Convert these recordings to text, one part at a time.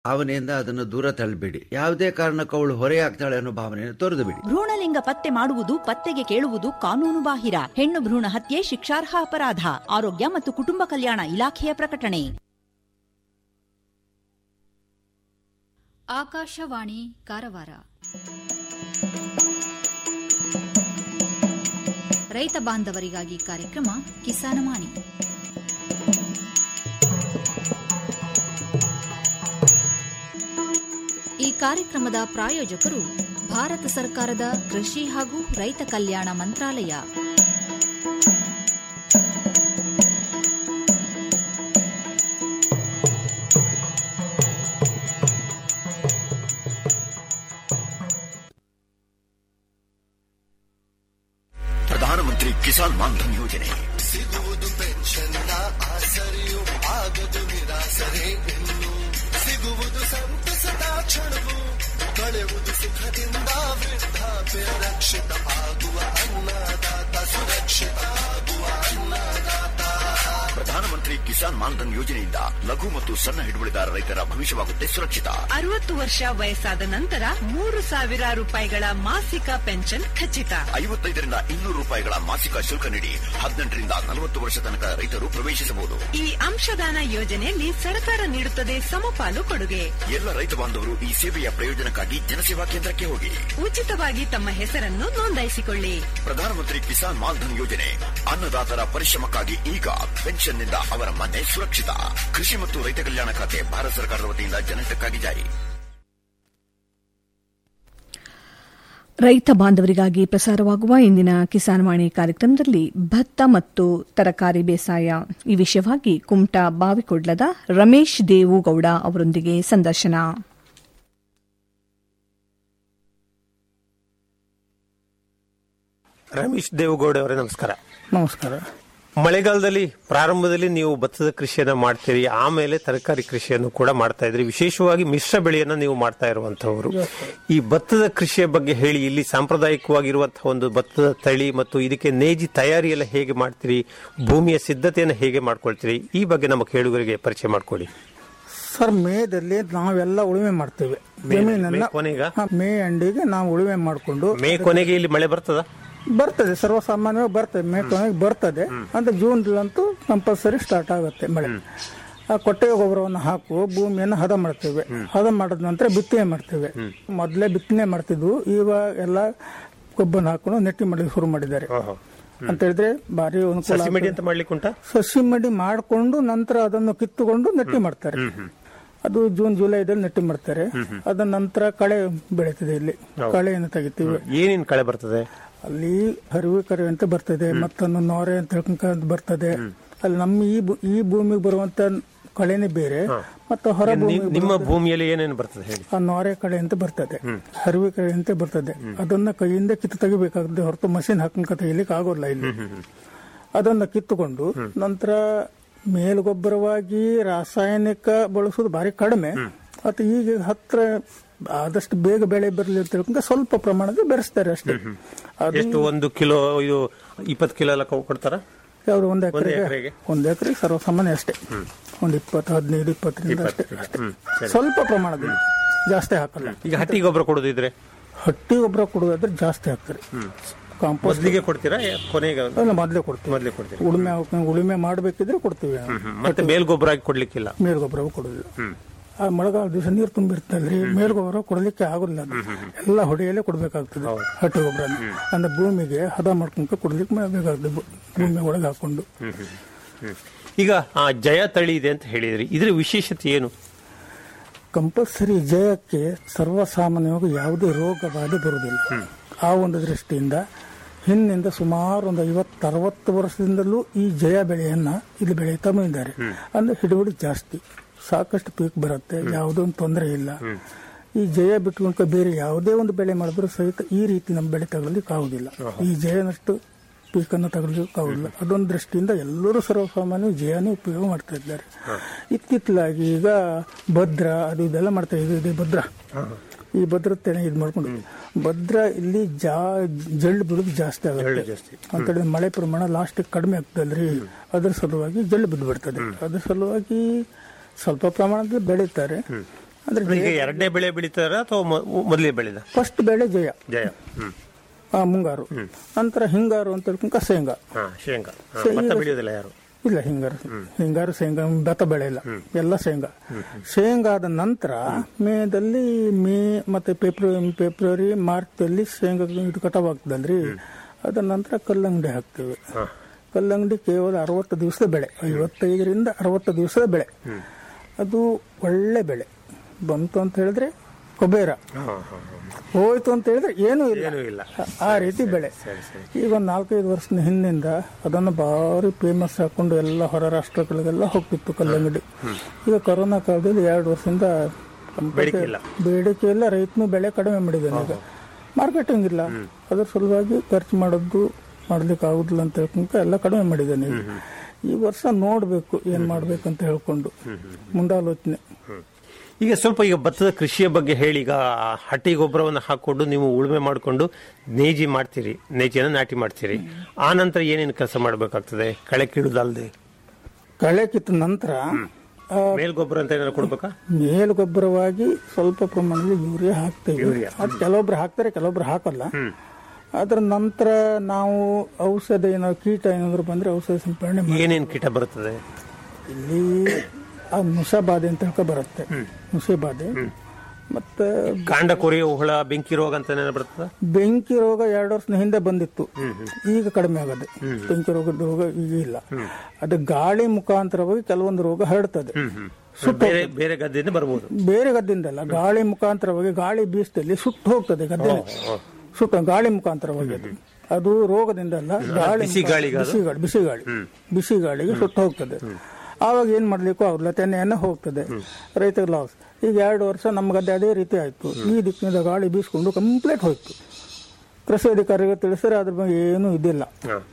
ಭಾವನೆಯಿಂದ ಅದನ್ನು ದೂರ ತಳ್ಳಬೇಡಿ ಯಾವುದೇ ಕಾರಣಕ್ಕೂ ಅವಳು ಹೊರೆಯಾಗ್ತಾಳೆ ಅನ್ನೋ ಭಾವನೆಯನ್ನು ತೊರೆದು ಬಿಡಿ ಭ್ರೂಣಲಿಂಗ ಪತ್ತೆ ಮಾಡುವುದು ಪತ್ತೆಗೆ ಕೇಳುವುದು ಕಾನೂನು ಬಾಹಿರ ಹೆಣ್ಣು ಭ್ರೂಣ ಹತ್ಯೆ ಶಿಕ್ಷಾರ್ಹ ಅಪರಾಧ ಆರೋಗ್ಯ ಮತ್ತು ಕುಟುಂಬ ಕಲ್ಯಾಣ ಇಲಾಖೆಯ ಪ್ರಕಟಣೆ ಆಕಾಶವಾಣಿ ಕಾರವಾರ ರೈತ ಬಾಂಧವರಿಗಾಗಿ ಕಾರ್ಯಕ್ರಮ ಕಿಸಾನವಾಣಿ ಈ ಕಾರ್ಯಕ್ರಮದ ಪ್ರಾಯೋಜಕರು ಭಾರತ ಸರ್ಕಾರದ ಕೃಷಿ ಹಾಗೂ ರೈತ ಕಲ್ಯಾಣ ಮಂತ್ರಾಲಯ ಪ್ರಧಾನಮಂತ್ರಿ ಕಿಸಾನ್ ಮಾನ್ಧನ್ ಯೋಜನೆ ಸಿಗುವುದು ಪೆನ್ಷನ್ನ ಆಸರೆಯು ಆಗದು ನಿರಾಸರೆ ಇನ್ನು ಸಿಗುವುದು ಸಂತಸದ ಕ್ಷಣವು ಕಳೆಯುವುದು ಸುಖದಿಂದ ವೃದ್ಧಾಪ್ಯ ರಕ್ಷಿತ ಆಗುವ ಅನ್ನದಾತ ಸುರಕ್ಷಿತ ಆಗುವ ಅನ್ನದಾತ ಪ್ರಧಾನಮಂತ್ರಿ ಕಿಸಾನ್ ಮಾನ್ಧನ್ ಯೋಜನೆಯಿಂದ ಲಘು ಮತ್ತು ಸಣ್ಣ ಹಿಡುವಳಿದಾರ ರೈತರ ಭವಿಷ್ಯವಾಗುತ್ತೆ ಸುರಕ್ಷಿತ ಅರವತ್ತು ವರ್ಷ ವಯಸ್ಸಾದ ನಂತರ ಮೂರು ಸಾವಿರ ರೂಪಾಯಿಗಳ ಮಾಸಿಕ ಪೆನ್ಷನ್ ಖಚಿತ ಐವತ್ತೈದರಿಂದ ಇನ್ನೂರು ರೂಪಾಯಿಗಳ ಮಾಸಿಕ ಶುಲ್ಕ ನೀಡಿ ಹದಿನೆಂಟರಿಂದ ನಲವತ್ತು ವರ್ಷ ತನಕ ರೈತರು ಪ್ರವೇಶಿಸಬಹುದು ಈ ಅಂಶದಾನ ಯೋಜನೆಯಲ್ಲಿ ಸರ್ಕಾರ ನೀಡುತ್ತದೆ ಸಮಪಾಲು ಕೊಡುಗೆ ಎಲ್ಲ ರೈತ ಬಾಂಧವರು ಈ ಸೇವೆಯ ಪ್ರಯೋಜನಕ್ಕಾಗಿ ಜನಸೇವಾ ಕೇಂದ್ರಕ್ಕೆ ಹೋಗಿ ಉಚಿತವಾಗಿ ತಮ್ಮ ಹೆಸರನ್ನು ನೋಂದಾಯಿಸಿಕೊಳ್ಳಿ ಪ್ರಧಾನಮಂತ್ರಿ ಕಿಸಾನ್ ಮಾನ್ಧನ್ ಯೋಜನೆ ಅನ್ನದಾತರ ಪರಿಶ್ರಮಕ್ಕಾಗಿ ಈಗ ಪೆನ್ಷನ್ನಿಂದ ಅವರ ಮನೆ ಸುರಕ್ಷಿತ ಕೃಷಿ ಮತ್ತು ರೈತ ಕಲ್ಯಾಣ ಖಾತೆ ಭಾರತ ಸರ್ಕಾರದ ವತಿಯಿಂದ ಜನಹಿತಕ್ಕಾಗಿ ಜಾರಿ ರೈತ ಬಾಂಧವರಿಗಾಗಿ ಪ್ರಸಾರವಾಗುವ ಇಂದಿನ ಕಿಸಾನ್ವಾಣಿ ಕಾರ್ಯಕ್ರಮದಲ್ಲಿ ಭತ್ತ ಮತ್ತು ತರಕಾರಿ ಬೇಸಾಯ ಈ ವಿಷಯವಾಗಿ ಕುಮಟಾ ಬಾವಿಕೊಡ್ಲದ ರಮೇಶ್ ದೇವುಗೌಡ ಅವರೊಂದಿಗೆ ಸಂದರ್ಶನ ರಮೇಶ್ ದೇವಗೌಡ ಅವರೇ ನಮಸ್ಕಾರ ನಮಸ್ಕಾರ ಮಳೆಗಾಲದಲ್ಲಿ ಪ್ರಾರಂಭದಲ್ಲಿ ನೀವು ಭತ್ತದ ಕೃಷಿಯನ್ನ ಮಾಡ್ತೀರಿ ಆಮೇಲೆ ತರಕಾರಿ ಕೃಷಿಯನ್ನು ಕೂಡ ಮಾಡ್ತಾ ಇದ್ರಿ ವಿಶೇಷವಾಗಿ ಮಿಶ್ರ ಬೆಳೆಯನ್ನ ನೀವು ಮಾಡ್ತಾ ಇರುವಂತವರು ಈ ಭತ್ತದ ಕೃಷಿಯ ಬಗ್ಗೆ ಹೇಳಿ ಇಲ್ಲಿ ಸಾಂಪ್ರದಾಯಿಕವಾಗಿರುವಂತಹ ಒಂದು ಭತ್ತದ ತಳಿ ಮತ್ತು ಇದಕ್ಕೆ ನೇಜಿ ತಯಾರಿ ಎಲ್ಲ ಹೇಗೆ ಮಾಡ್ತೀರಿ ಭೂಮಿಯ ಸಿದ್ಧತೆಯನ್ನು ಹೇಗೆ ಮಾಡ್ಕೊಳ್ತೀರಿ ಈ ಬಗ್ಗೆ ನಮ್ಮ ಕೇಳುಗರಿಗೆ ಪರಿಚಯ ಮಾಡಿಕೊಡಿ ಸರ್ ಮೇದಲ್ಲಿ ನಾವೆಲ್ಲ ಉಳುಮೆ ಮಾಡ್ತೇವೆ ಮೇ ಜಮೀನನ್ನ ಕೊನೆಗ? ಹಾ, ಮೇ ಅಂಡಿಗೆ ನಾವು ಉಳುಮೆ ಮಾಡಿಕೊಂಡು ಮೇ ಕೊನೆಗೆ ಇಲ್ಲಿ ಮಳೆ ಬರ್ತದ ಬರ್ತದೆ ಸರ್ವಸಾಮಾನ್ಯವಾಗಿ ಬರ್ತದೆ ಮೇ ಕೊನೆಗೆ ಬರ್ತದೆ ಅಂದ್ರೆ ಜೂನ್ ಅಂತೂ ಕಂಪಲ್ಸರಿ ಸ್ಟಾರ್ಟ್ ಆಗುತ್ತೆ ಮಳೆ ಆ ಕೊಟ್ಟಿಗೆ ಗೊಬ್ಬರವನ್ನು ಹಾಕು ಭೂಮಿಯನ್ನು ಹದ ಮಾಡ್ತೇವೆ ಹದ ಮಾಡಿದ ನಂತರ ಬಿತ್ತನೆ ಮಾಡ್ತೇವೆ ಮೊದಲೇ ಬಿತ್ತನೆ ಮಾಡ್ತಿದ್ವು ಈಗ ಎಲ್ಲ ಗೊಬ್ಬರ ಹಾಕೊಂಡು ನೆಟ್ಟಿ ಮಾಡಲಿಕ್ಕೆ ಶುರು ಮಾಡಿದ್ದಾರೆ ಅಂತ ಹೇಳಿದ್ರೆ ಭಾರಿ ಅನುಕೂಲ ಸಸಿ ಮಡಿ ಆಗ್ತದೆ. ಅಂತ ಮಾಡ್ಲಿಕ್ಕೆ ಉಂಟಾ ಸಸಿ ಮಡಿ ಮಾಡಿಕೊಂಡು ನಂತರ ಅದನ್ನು ಕಿತ್ತುಕೊಂಡು ನೆಟ್ಟಿ ಮಾಡ್ತಾರೆ ಅದು ಜೂನ್ ಜುಲೈದಲ್ಲಿ ನೆಟ್ಟಿ ಮಾಡ್ತಾರೆ ಅದ ನಂತರ ಕಳೆ ಬೆಳೀತದೆ ಇಲ್ಲಿ ಕಳೆಯನ್ನು ತೆಗಿತೀವಿ ಏನೇನ್ ಕಳೆ ಬರ್ತದೆ ಅಲ್ಲಿ ಹರಿವೆ ಕರೆ ಅಂತ ಬರ್ತದೆ ಮತ್ತೊಂದು ನೊರೆ ಅಂತ ಹೇಳ್ಕೊಂಡ್ ಬರ್ತದೆ ಅಲ್ಲಿ ನಮ್ಮ ಈ ಭೂ- ಈ ಭೂಮಿಗೆ ಬರುವಂತ ಕಳೆನೇ ಬೇರೆ ಮತ್ತೆ ಹೊರ ನಿ- ಭೂಮಿ ನಿಮ್ಮ ಭೂಮಿಯಲ್ಲಿ ಏನೇನು ಬರ್ತದೆ ಹೇಳಿ ಆ ನೊರೆ ಕಳೆ ಅಂತ ಬರ್ತದೆ ಹರಿವೆ ಕಳೆ ಅಂತ ಬರ್ತದೆ ಅದನ್ನ ಕೈಯಿಂದ ಕಿತ್ತು ತೆಗಿಬೇಕಾಗುತ್ತೆ ಹೊರತು ಮಷಿನ್ ಹಾಕೊಂಡ್ ತೆಗಿಲಿಕ್ಕೆ ಆಗೋಲ್ಲ ಇಲ್ಲಿ ಅದನ್ನ ಕಿತ್ತುಕೊಂಡು ನಂತರ ಮೇಲ್ಗೊಬ್ಬರವಾಗಿ ರಾಸಾಯನಿಕ ಬಳಸೋದು ಭಾರಿ ಕಡಿಮೆ ಮತ್ತು ಈಗ ಹತ್ರ ಆದಷ್ಟು ಬೇಗ ಬೆಳೆ ಬರಲಿ ಅಂತ ಹೇಳ್ಕೊಂಡು ಸ್ವಲ್ಪ ಪ್ರಮಾಣದಲ್ಲಿ ಬೆರೆಸ್ತಾರೆ ಅಷ್ಟೇ ಅದು ಎಷ್ಟು ಒಂದು ಕಿಲೋ ಇದು ಇಪ್ಪತ್ತು ಕಿಲೋ ಎಲ್ಲ ಕೊ- ಕೊಡ್ತಾರ ಯಾವ್ದು ಒಂದು ಒಂದು ಎಕರೆಗೆ ಎಕರೆಗೆ? ಒಂದು ಎಕರೆಗೆ ಸರ್ವಸಾಮಾನ್ಯ ಅಷ್ಟೇ ಒಂದು ಇಪ್ಪತ್ತು ಹದಿನೈದು ಇಪ್ಪತ್ತರಿಂದ ಅಷ್ಟೇ ಅಷ್ಟೇ ಸ್ವಲ್ಪ ಪ್ರಮಾಣದಲ್ಲಿ ಜಾಸ್ತಿ ಹಾಕಲ್ಲ ಈಗ ಹಟ್ಟಿ ಗೊಬ್ಬರ ಕೊಡೋದಿದ್ರೆ ಹಟ್ಟಿ ಗೊಬ್ಬರ ಕೊಡೋದಾದ್ರೆ ಜಾಸ್ತಿ ಹಾಕ್ತಾರೆ ಕಾಂಪೋಸ್ಟ್ ಮೊದಲಿಗೆ ಕೊಡ್ತೀರಾ ಯ- ಕೊನೆಗೆ ಅಲ್ಲ ಮೊದಲೇ ಕೊಡ್ತೀವಿ ಮೊದಲೇ ಕೊಡ್ತೀರಾ ಉಳುಮೆ ಹಾಕ್- ಉಳುಮೆ ಮಾಡಬೇಕಿದ್ರೆ ಕೊಡ್ತೀವಿ ನಾವು. ಮತ್ತೆ ಮೇಲ್ಗೊಬ್ಬರ ಹಾಕಿ ಕೊಡ್ಲಿಕ್ಕಿಲ್ಲ ಮೇಲ್ ಗೊಬ್ಬರ ಕೊಡೋದಿಲ್ಲ ಆ ಮಳೆಗಾಲ ದಿವಸ ನೀರು ತುಂಬಿರ್ತಲ್ರಿ ಮೇಲ್ ಗೊಬ್ಬರ ಕೊಡಲಿಕ್ಕೆ ಆಗೋದಿಲ್ಲ ಅದು ಎಲ್ಲ ಹೊಡೆಯಲ್ಲೇ ಕೊಡ್ಬೇಕಾಗ್ತದೆ ಹಟ್ಟಿ ಗೊಬ್ಬರ ಅಂದ್ರೆ ಭೂಮಿಗೆ ಹದ ಮಾಡ್ಕೊಂತ ಕೊಡ್ಲಿಕ್ಕೆ ಬೇಕಾಗ್ತದೆ ಭೂ- ಭೂಮಿ ಒಳಗೆ ಹಾಕೊಂಡು ಈಗ ಆ ಜಯ ತಳಿ ಇದೆ ಅಂತ ಹೇಳಿದ್ರಿ ಇದ್ರ ವಿಶೇಷತೆ ಏನು ಕಂಪಲ್ಸರಿ ಜಯಕ್ಕೆ ಸರ್ವಸಾಮಾನ್ಯವಾಗಿ ಯಾವುದೇ ರೋಗ ಬಾಧೆ ಬರುವುದಿಲ್ಲ ಆ ಒಂದು ದೃಷ್ಟಿಯಿಂದ ಹಿಂದಿಂದ ಸುಮಾರು ಒಂದು ಐವತ್ತು ಅರವತ್ತು ವರ್ಷದಿಂದಲೂ ಈ ಜಯ ಬೆಳೆಯನ್ನ ಇಲ್ಲಿ ಬೆಳೀತಾ ಬಂದಿದ್ದಾರೆ ಅಂದ್ರೆ ಹಿಡುವಳಿ ಜಾಸ್ತಿ ಸಾಕಷ್ಟು ಪೀಕ್ ಬರುತ್ತೆ ಯಾವುದೋ ಒಂದು ತೊಂದರೆ ಇಲ್ಲ ಈ ಜಯ ಬಿಟ್ಕೊಂಡು ಬೇರೆ ಯಾವುದೇ ಒಂದು ಬೆಳೆ ಮಾಡಿದ್ರು ಸಹಿತ ಈ ರೀತಿ ನಮ್ಮ ಬೆಳೆ ತಗೊಳ್ಳಿಕ್ಕೆ ಆಗುದಿಲ್ಲ ಈ ಜಯನಷ್ಟು ಪೀಕನ್ನು ತಗೊಳ್ಳಿಕ್ಕೆ ಆಗುದಿಲ್ಲ ಅದೊಂದು ದೃಷ್ಟಿಯಿಂದ ಎಲ್ಲರೂ ಸರ್ವಸಾಮಾನ್ಯ ಜಯನೇ ಉಪಯೋಗ ಮಾಡ್ತಾ ಇದ್ದಾರೆ ಇತ್ತಿತ್ತಲಾಗಿ ಈಗ ಭದ್ರ ಅದು ಇದೆಲ್ಲ ಮಾಡ್ತಾ ಇದೆ ಇದೆ ಭದ್ರ ಈ ಭದ್ರತೆನ ಇದು ಮಾಡ್ಕೊಂಡು ಭದ್ರ ಇಲ್ಲಿ ಜಾ ಜಳ್ಳು ಬಿಡೋದು ಜಾಸ್ತಿ ಆಗುತ್ತೆ ಅಂತ ಹೇಳಿದ್ರೆ ಮಳೆ ಪ್ರಮಾಣ ಲಾಸ್ಟ್ ಕಡಿಮೆ ಆಗ್ತದಲ್ರಿ ಅದ್ರ ಸಲುವಾಗಿ ಜಳ್ಳು ಬಿದ್ದು ಬಿಡ್ತದೆ ಅದ್ರ ಸಲುವಾಗಿ ಸ್ವಲ್ಪ ಪ್ರಮಾಣದಲ್ಲಿ ಬೆಳೀತಾರೆ ಅಂದ್ರೆ ಈಗ ಎರಡನೇ ಬೆಳೆ ಬೆಳೀತಾರ ಅಥವಾ ಮೊ- ಮೊದಲೇ ಬೆಳೆದ ಫಸ್ಟ್ ಬೆಳೆ ಜಯ ಜಯ ಹ್ಮ್ ಆ, ಮುಂಗಾರು ನಂತರ ಹಿಂಗಾರು ಅಂತ ಹೇಳ್ಕೊಂಡ್ಕ ಶೇಂಗಾ ಹಾ ಶೇಂಗಾ ಹಾ, ಶೇ- ಭತ್ತ ಈಗ- ಬೆಳೆಯೋದಿಲ್ಲ ಯಾರು ಇಲ್ಲ ಹಿಂಗಾರು ಹಿಂಗಾರು ಶೇಂಗಾ ಭತ್ತ ಬೆಳೆ ಇಲ್ಲ ಎಲ್ಲ ಶೇಂಗಾ ಶೇಂಗಾದ ನಂತರ ಮೇದಲ್ಲಿ ಮೇ ಮತ್ತೆ ಫೆಬ್ರವರಿ ಫೆಬ್ರವರಿ ಮಾರ್ಚಲ್ಲಿ ಶೇಂಗಾ ಇದು ಕಟಾವಾಗ್ತದಲ್ರಿ ಅದ ನಂತರ ಕಲ್ಲಂಗಡಿ ಹಾಕ್ತೇವೆ ಕಲ್ಲಂಗಡಿ ಕೇವಲ ಅರವತ್ತು ದಿವಸದ ಬೆಳೆ ಐವತ್ತೈದರಿಂದ ಅರವತ್ತು ದಿವಸದ ಬೆಳೆ ಅದು ಒಳ್ಳೆ ಬೆಳೆ ಬಂತು ಅಂತ ಹೇಳಿದ್ರೆ ಕುಬೇರ ಹೋಯ್ತು ಅಂತ ಹೇಳಿದ್ರೆ ಏನೂ ಇಲ್ಲ ಏನೂ ಇಲ್ಲ. ಆ ರೀತಿ ಬೆಳೆ ಈಗ ಒಂದು ನಾಲ್ಕೈದು ವರ್ಷದ ಹಿಂದಿಂದ ಅದನ್ನು ಭಾರಿ ಫೇಮಸ್ ಹಾಕೊಂಡು ಎಲ್ಲ ಹೊರ ರಾಷ್ಟ್ರಗಳಿಗೆಲ್ಲ ಹೋಗ್ತಿತ್ತು ಕಲ್ಲಂಗಡಿ ಈಗ ಕೊರೋನಾ ಕಾಲದಲ್ಲಿ ಎರಡು ವರ್ಷದಿಂದ complete ಬೇಡಿಕೆ ಇಲ್ಲ. ಬೇಡಿಕೆ ಇಲ್ಲ ರೈತನು ಬೆಳೆ ಕಡಿಮೆ ಮಾಡಿದ್ದಾನೆ ಈಗ ಮಾರ್ಕೆಟಿಂಗ್ ಇಲ್ಲ ಅದ್ರ ಸಲುವಾಗಿ ಖರ್ಚು ಮಾಡೋದು ಮಾಡ್ಲಿಕ್ಕೆ ಆಗುದಿಲ್ಲ ಅಂತ ಹೇಳ್ಕೊಂಡ್ರೆ ಎಲ್ಲ ಕಡಿಮೆ ಮಾಡಿದ್ದಾನೆ ಈಗ. ಈ ವರ್ಷ ನೋಡ್ಬೇಕು ಏನ್ ಮಾಡ್ಬೇಕಂತ ಹೇಳ್ಕೊಂಡು ಮುಂದಾಲೋಚನೆ ಈಗ ಸ್ವಲ್ಪ ಈಗ ಭತ್ತದ ಕೃಷಿಯ ಬಗ್ಗೆ ಹೇಳಿ ಈಗ ಹಟ್ಟಿ ಗೊಬ್ಬರವನ್ನು ಹಾಕೊಂಡು ನೀವು ಉಳುಮೆ ಮಾಡಿಕೊಂಡು ನೇಜಿ ಮಾಡ್ತೀರಿ ನೇಜಿಯನ್ನು ನಾಟಿ ಮಾಡ್ತೀರಿ ಆ ನಂತರ ಏನೇನು ಕೆಲಸ ಮಾಡಬೇಕಾಗ್ತದೆ ಕಳೆ ಕೀಳುದಲ್ದೆ ಕಳೆ ಕಿತ್ತ ನಂತರ ಆ, ಮೇಲ್ಗೊಬ್ಬರ ಅಂತ ಏನಾದ್ರು ಕೊಡ್ಬೇಕಾ ಮೇಲು ಗೊಬ್ಬರವಾಗಿ ಸ್ವಲ್ಪ ಪ್ರಮಾಣದಲ್ಲಿ ಯೂರಿಯಾ ಹಾಕ್ತೇವೆ ಅದು ಕೆಲವೊಬ್ರು ಹಾಕ್ತಾರೆ ಕೆಲವೊಬ್ರು ಹಾಕಲ್ಲ ಅದ್ರ ನಂತರ ನಾವು ಔಷಧ ಏನಾದ್ರು ಕೀಟ ಏನಾದ್ರು ಬಂದ್ರೆ ಔಷಧ ಸಿಂಪಡಣೆ ಮಾಡಿ ಏನೇನು ಕೀಟ ಬರುತ್ತದೆ ಇಲ್ಲಿ ಆ ನುಷ ಬಾಧೆ ಅಂತ ಹೇಳ್ಕೊ ಬರುತ್ತೆ ನುಷೆ ಬಾಧೆ ಮತ್ತೆ ಕಾಂಡ ಕೊರೆಯೋ ಹುಳ ಬೆಂಕಿ ರೋಗ ಅಂತ ಏನಾದ್ರು ಬರ್ತದ ಬೆಂಕಿ ರೋಗ ಎರಡು ವರ್ಷದ ಹಿಂದೆ ಬಂದಿತ್ತು ಈಗ ಕಡಿಮೆ ಆಗದೆ ಬೆಂಕಿ ರೋಗದ ರೋಗ ಈಗ ಇಲ್ಲ ಅದು ಗಾಳಿ ಮುಖಾಂತರವಾಗಿ ಕೆಲವೊಂದು ರೋಗ ಹರಡ್ತದೆ ಬೇರೆ ಬೇರೆ ಗದ್ದೆಯಿಂದ ಬರ್ಬೋದು ಬೇರೆ ಗದ್ದೆಯಿಂದಲ್ಲ ಗಾಳಿ ಮುಖಾಂತರವಾಗಿ ಗಾಳಿ ಬೀಸದಲ್ಲಿ ಸುಟ್ಟು ಹೋಗ್ತದೆ ಗದ್ದೆ ಸುಟ್ಟು ಗಾಳಿ ಮುಖಾಂತರವಾಗಿ ಅದು ಅದು ರೋಗದಿಂದ ಅಲ್ಲ ಗಾಳಿ ಬಿಸಿ ಗಾಳಿಗೆ ಅದು? ಬಿಸಿ ಗಾಳಿ ಬಿಸಿ ಗಾಳಿ ಬಿಸಿ ಗಾಳಿಗೆ ಸುಟ್ಟು ಹೋಗ್ತದೆ ಆವಾಗ ಏನ್ ಮಾಡ್ಲಿಕ್ಕೂ ಆಗಲ್ಲ ತೆನೆಯನ್ನ ಹೋಗ್ತದೆ ರೈತರ ಲಾಸ್ ಈಗ ಎರಡು ವರ್ಷ ನಮ್ಮ ಗದ್ದೆ ಅದೇ ರೀತಿ ಆಯ್ತು ಈ ದಿಕ್ಕಿನಿಂದ ಗಾಳಿ ಬೀಸ್ಕೊಂಡು ಕಂಪ್ಲೀಟ್ ಹೋಯ್ತು ಕೃಷಿ ಅಧಿಕಾರಿಗಳು ತಿಳಿಸಿದ್ರೆ ಅದ್ರ ಬಗ್ಗೆ ಏನೂ ಇದಿಲ್ಲ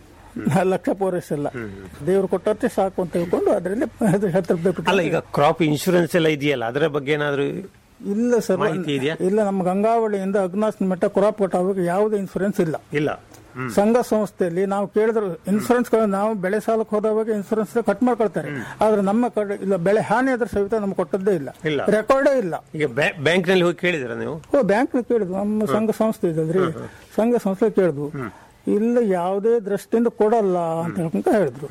ಲಕ್ಷ ಪೂರೈಸಲ್ಲ ದೇವರು ಕೊಟ್ಟಷ್ಟೇ ಸಾಕು ಅಂತ ಹೇಳ್ಕೊಂಡು ಅದರಲ್ಲಿ ಹತ್ತು ರೂಪಾಯಿ ಬಿಟ್ಟು- ಅಲ್ಲ ಈಗ ಕ್ರಾಪ್ ಇನ್ಶೂರೆನ್ಸ್ ಎಲ್ಲ ಇದೆಯಲ್ಲ ಅದರ ಬಗ್ಗೆ ಏನಾದ್ರು ಇಲ್ಲ ಸರ್ ಮಾಹಿತಿ ಇದೆಯಾ? ಇಲ್ಲ ನಮ್ಮ ಗಂಗಾವಳಿಯಿಂದ ಅಗ್ನಾಸ್ ಮಟ್ಟ ಕ್ರಾಪ್ ಕಟಾವಿಗೆ ಯಾವುದೇ ಇನ್ಸೂರೆನ್ಸ್ ಇಲ್ಲ ಇಲ್ಲ ಸಂಘ ಸಂಸ್ಥೆಯಲ್ಲಿ ನಾವು ಕೇಳಿದ್ರು ಇನ್ಸೂರೆನ್ಸ್ ನಾವು ಬೆಳೆ ಸಾಲಕ್ಕೆ ಹೋದವಾಗ ಇನ್ಸೂರೆನ್ಸ್ ಕಟ್ ಮಾಡ್ಕೊಳ್ತಾರೆ ಆದ್ರೆ ನಮ್ಮ ಕಡೆ ಇಲ್ಲ ಬೆಳೆ ಹಾನಿ ಆದ್ರೆ ಸಹಿತ ನಮ್ಗೆ ಕೊಟ್ಟದ್ದೇ ಇಲ್ಲ ಇಲ್ಲ. ರೆಕಾರ್ಡೇ ಇಲ್ಲ ಈಗ ಬ್ಯಾಂಕ್ ನಲ್ಲಿ ಹೋಗಿ ಕೇಳಿದಿರ ನೀವು ಓ ಬ್ಯಾಂಕ್ ಕೇಳಿದ್ವು ನಮ್ಮ ಸಂಘ ಸಂಸ್ಥೆ ಇದಲ್ರಿ ಸಂಘ ಸಂಸ್ಥೆ ಕೇಳಿದ್ವು ಇಲ್ಲ ಯಾವುದೇ ದೃಷ್ಟಿಯಿಂದ ಕೊಡಲ್ಲ ಅಂತ ಹೇಳ್ಕೊಂತ ಹೇಳಿದ್ರು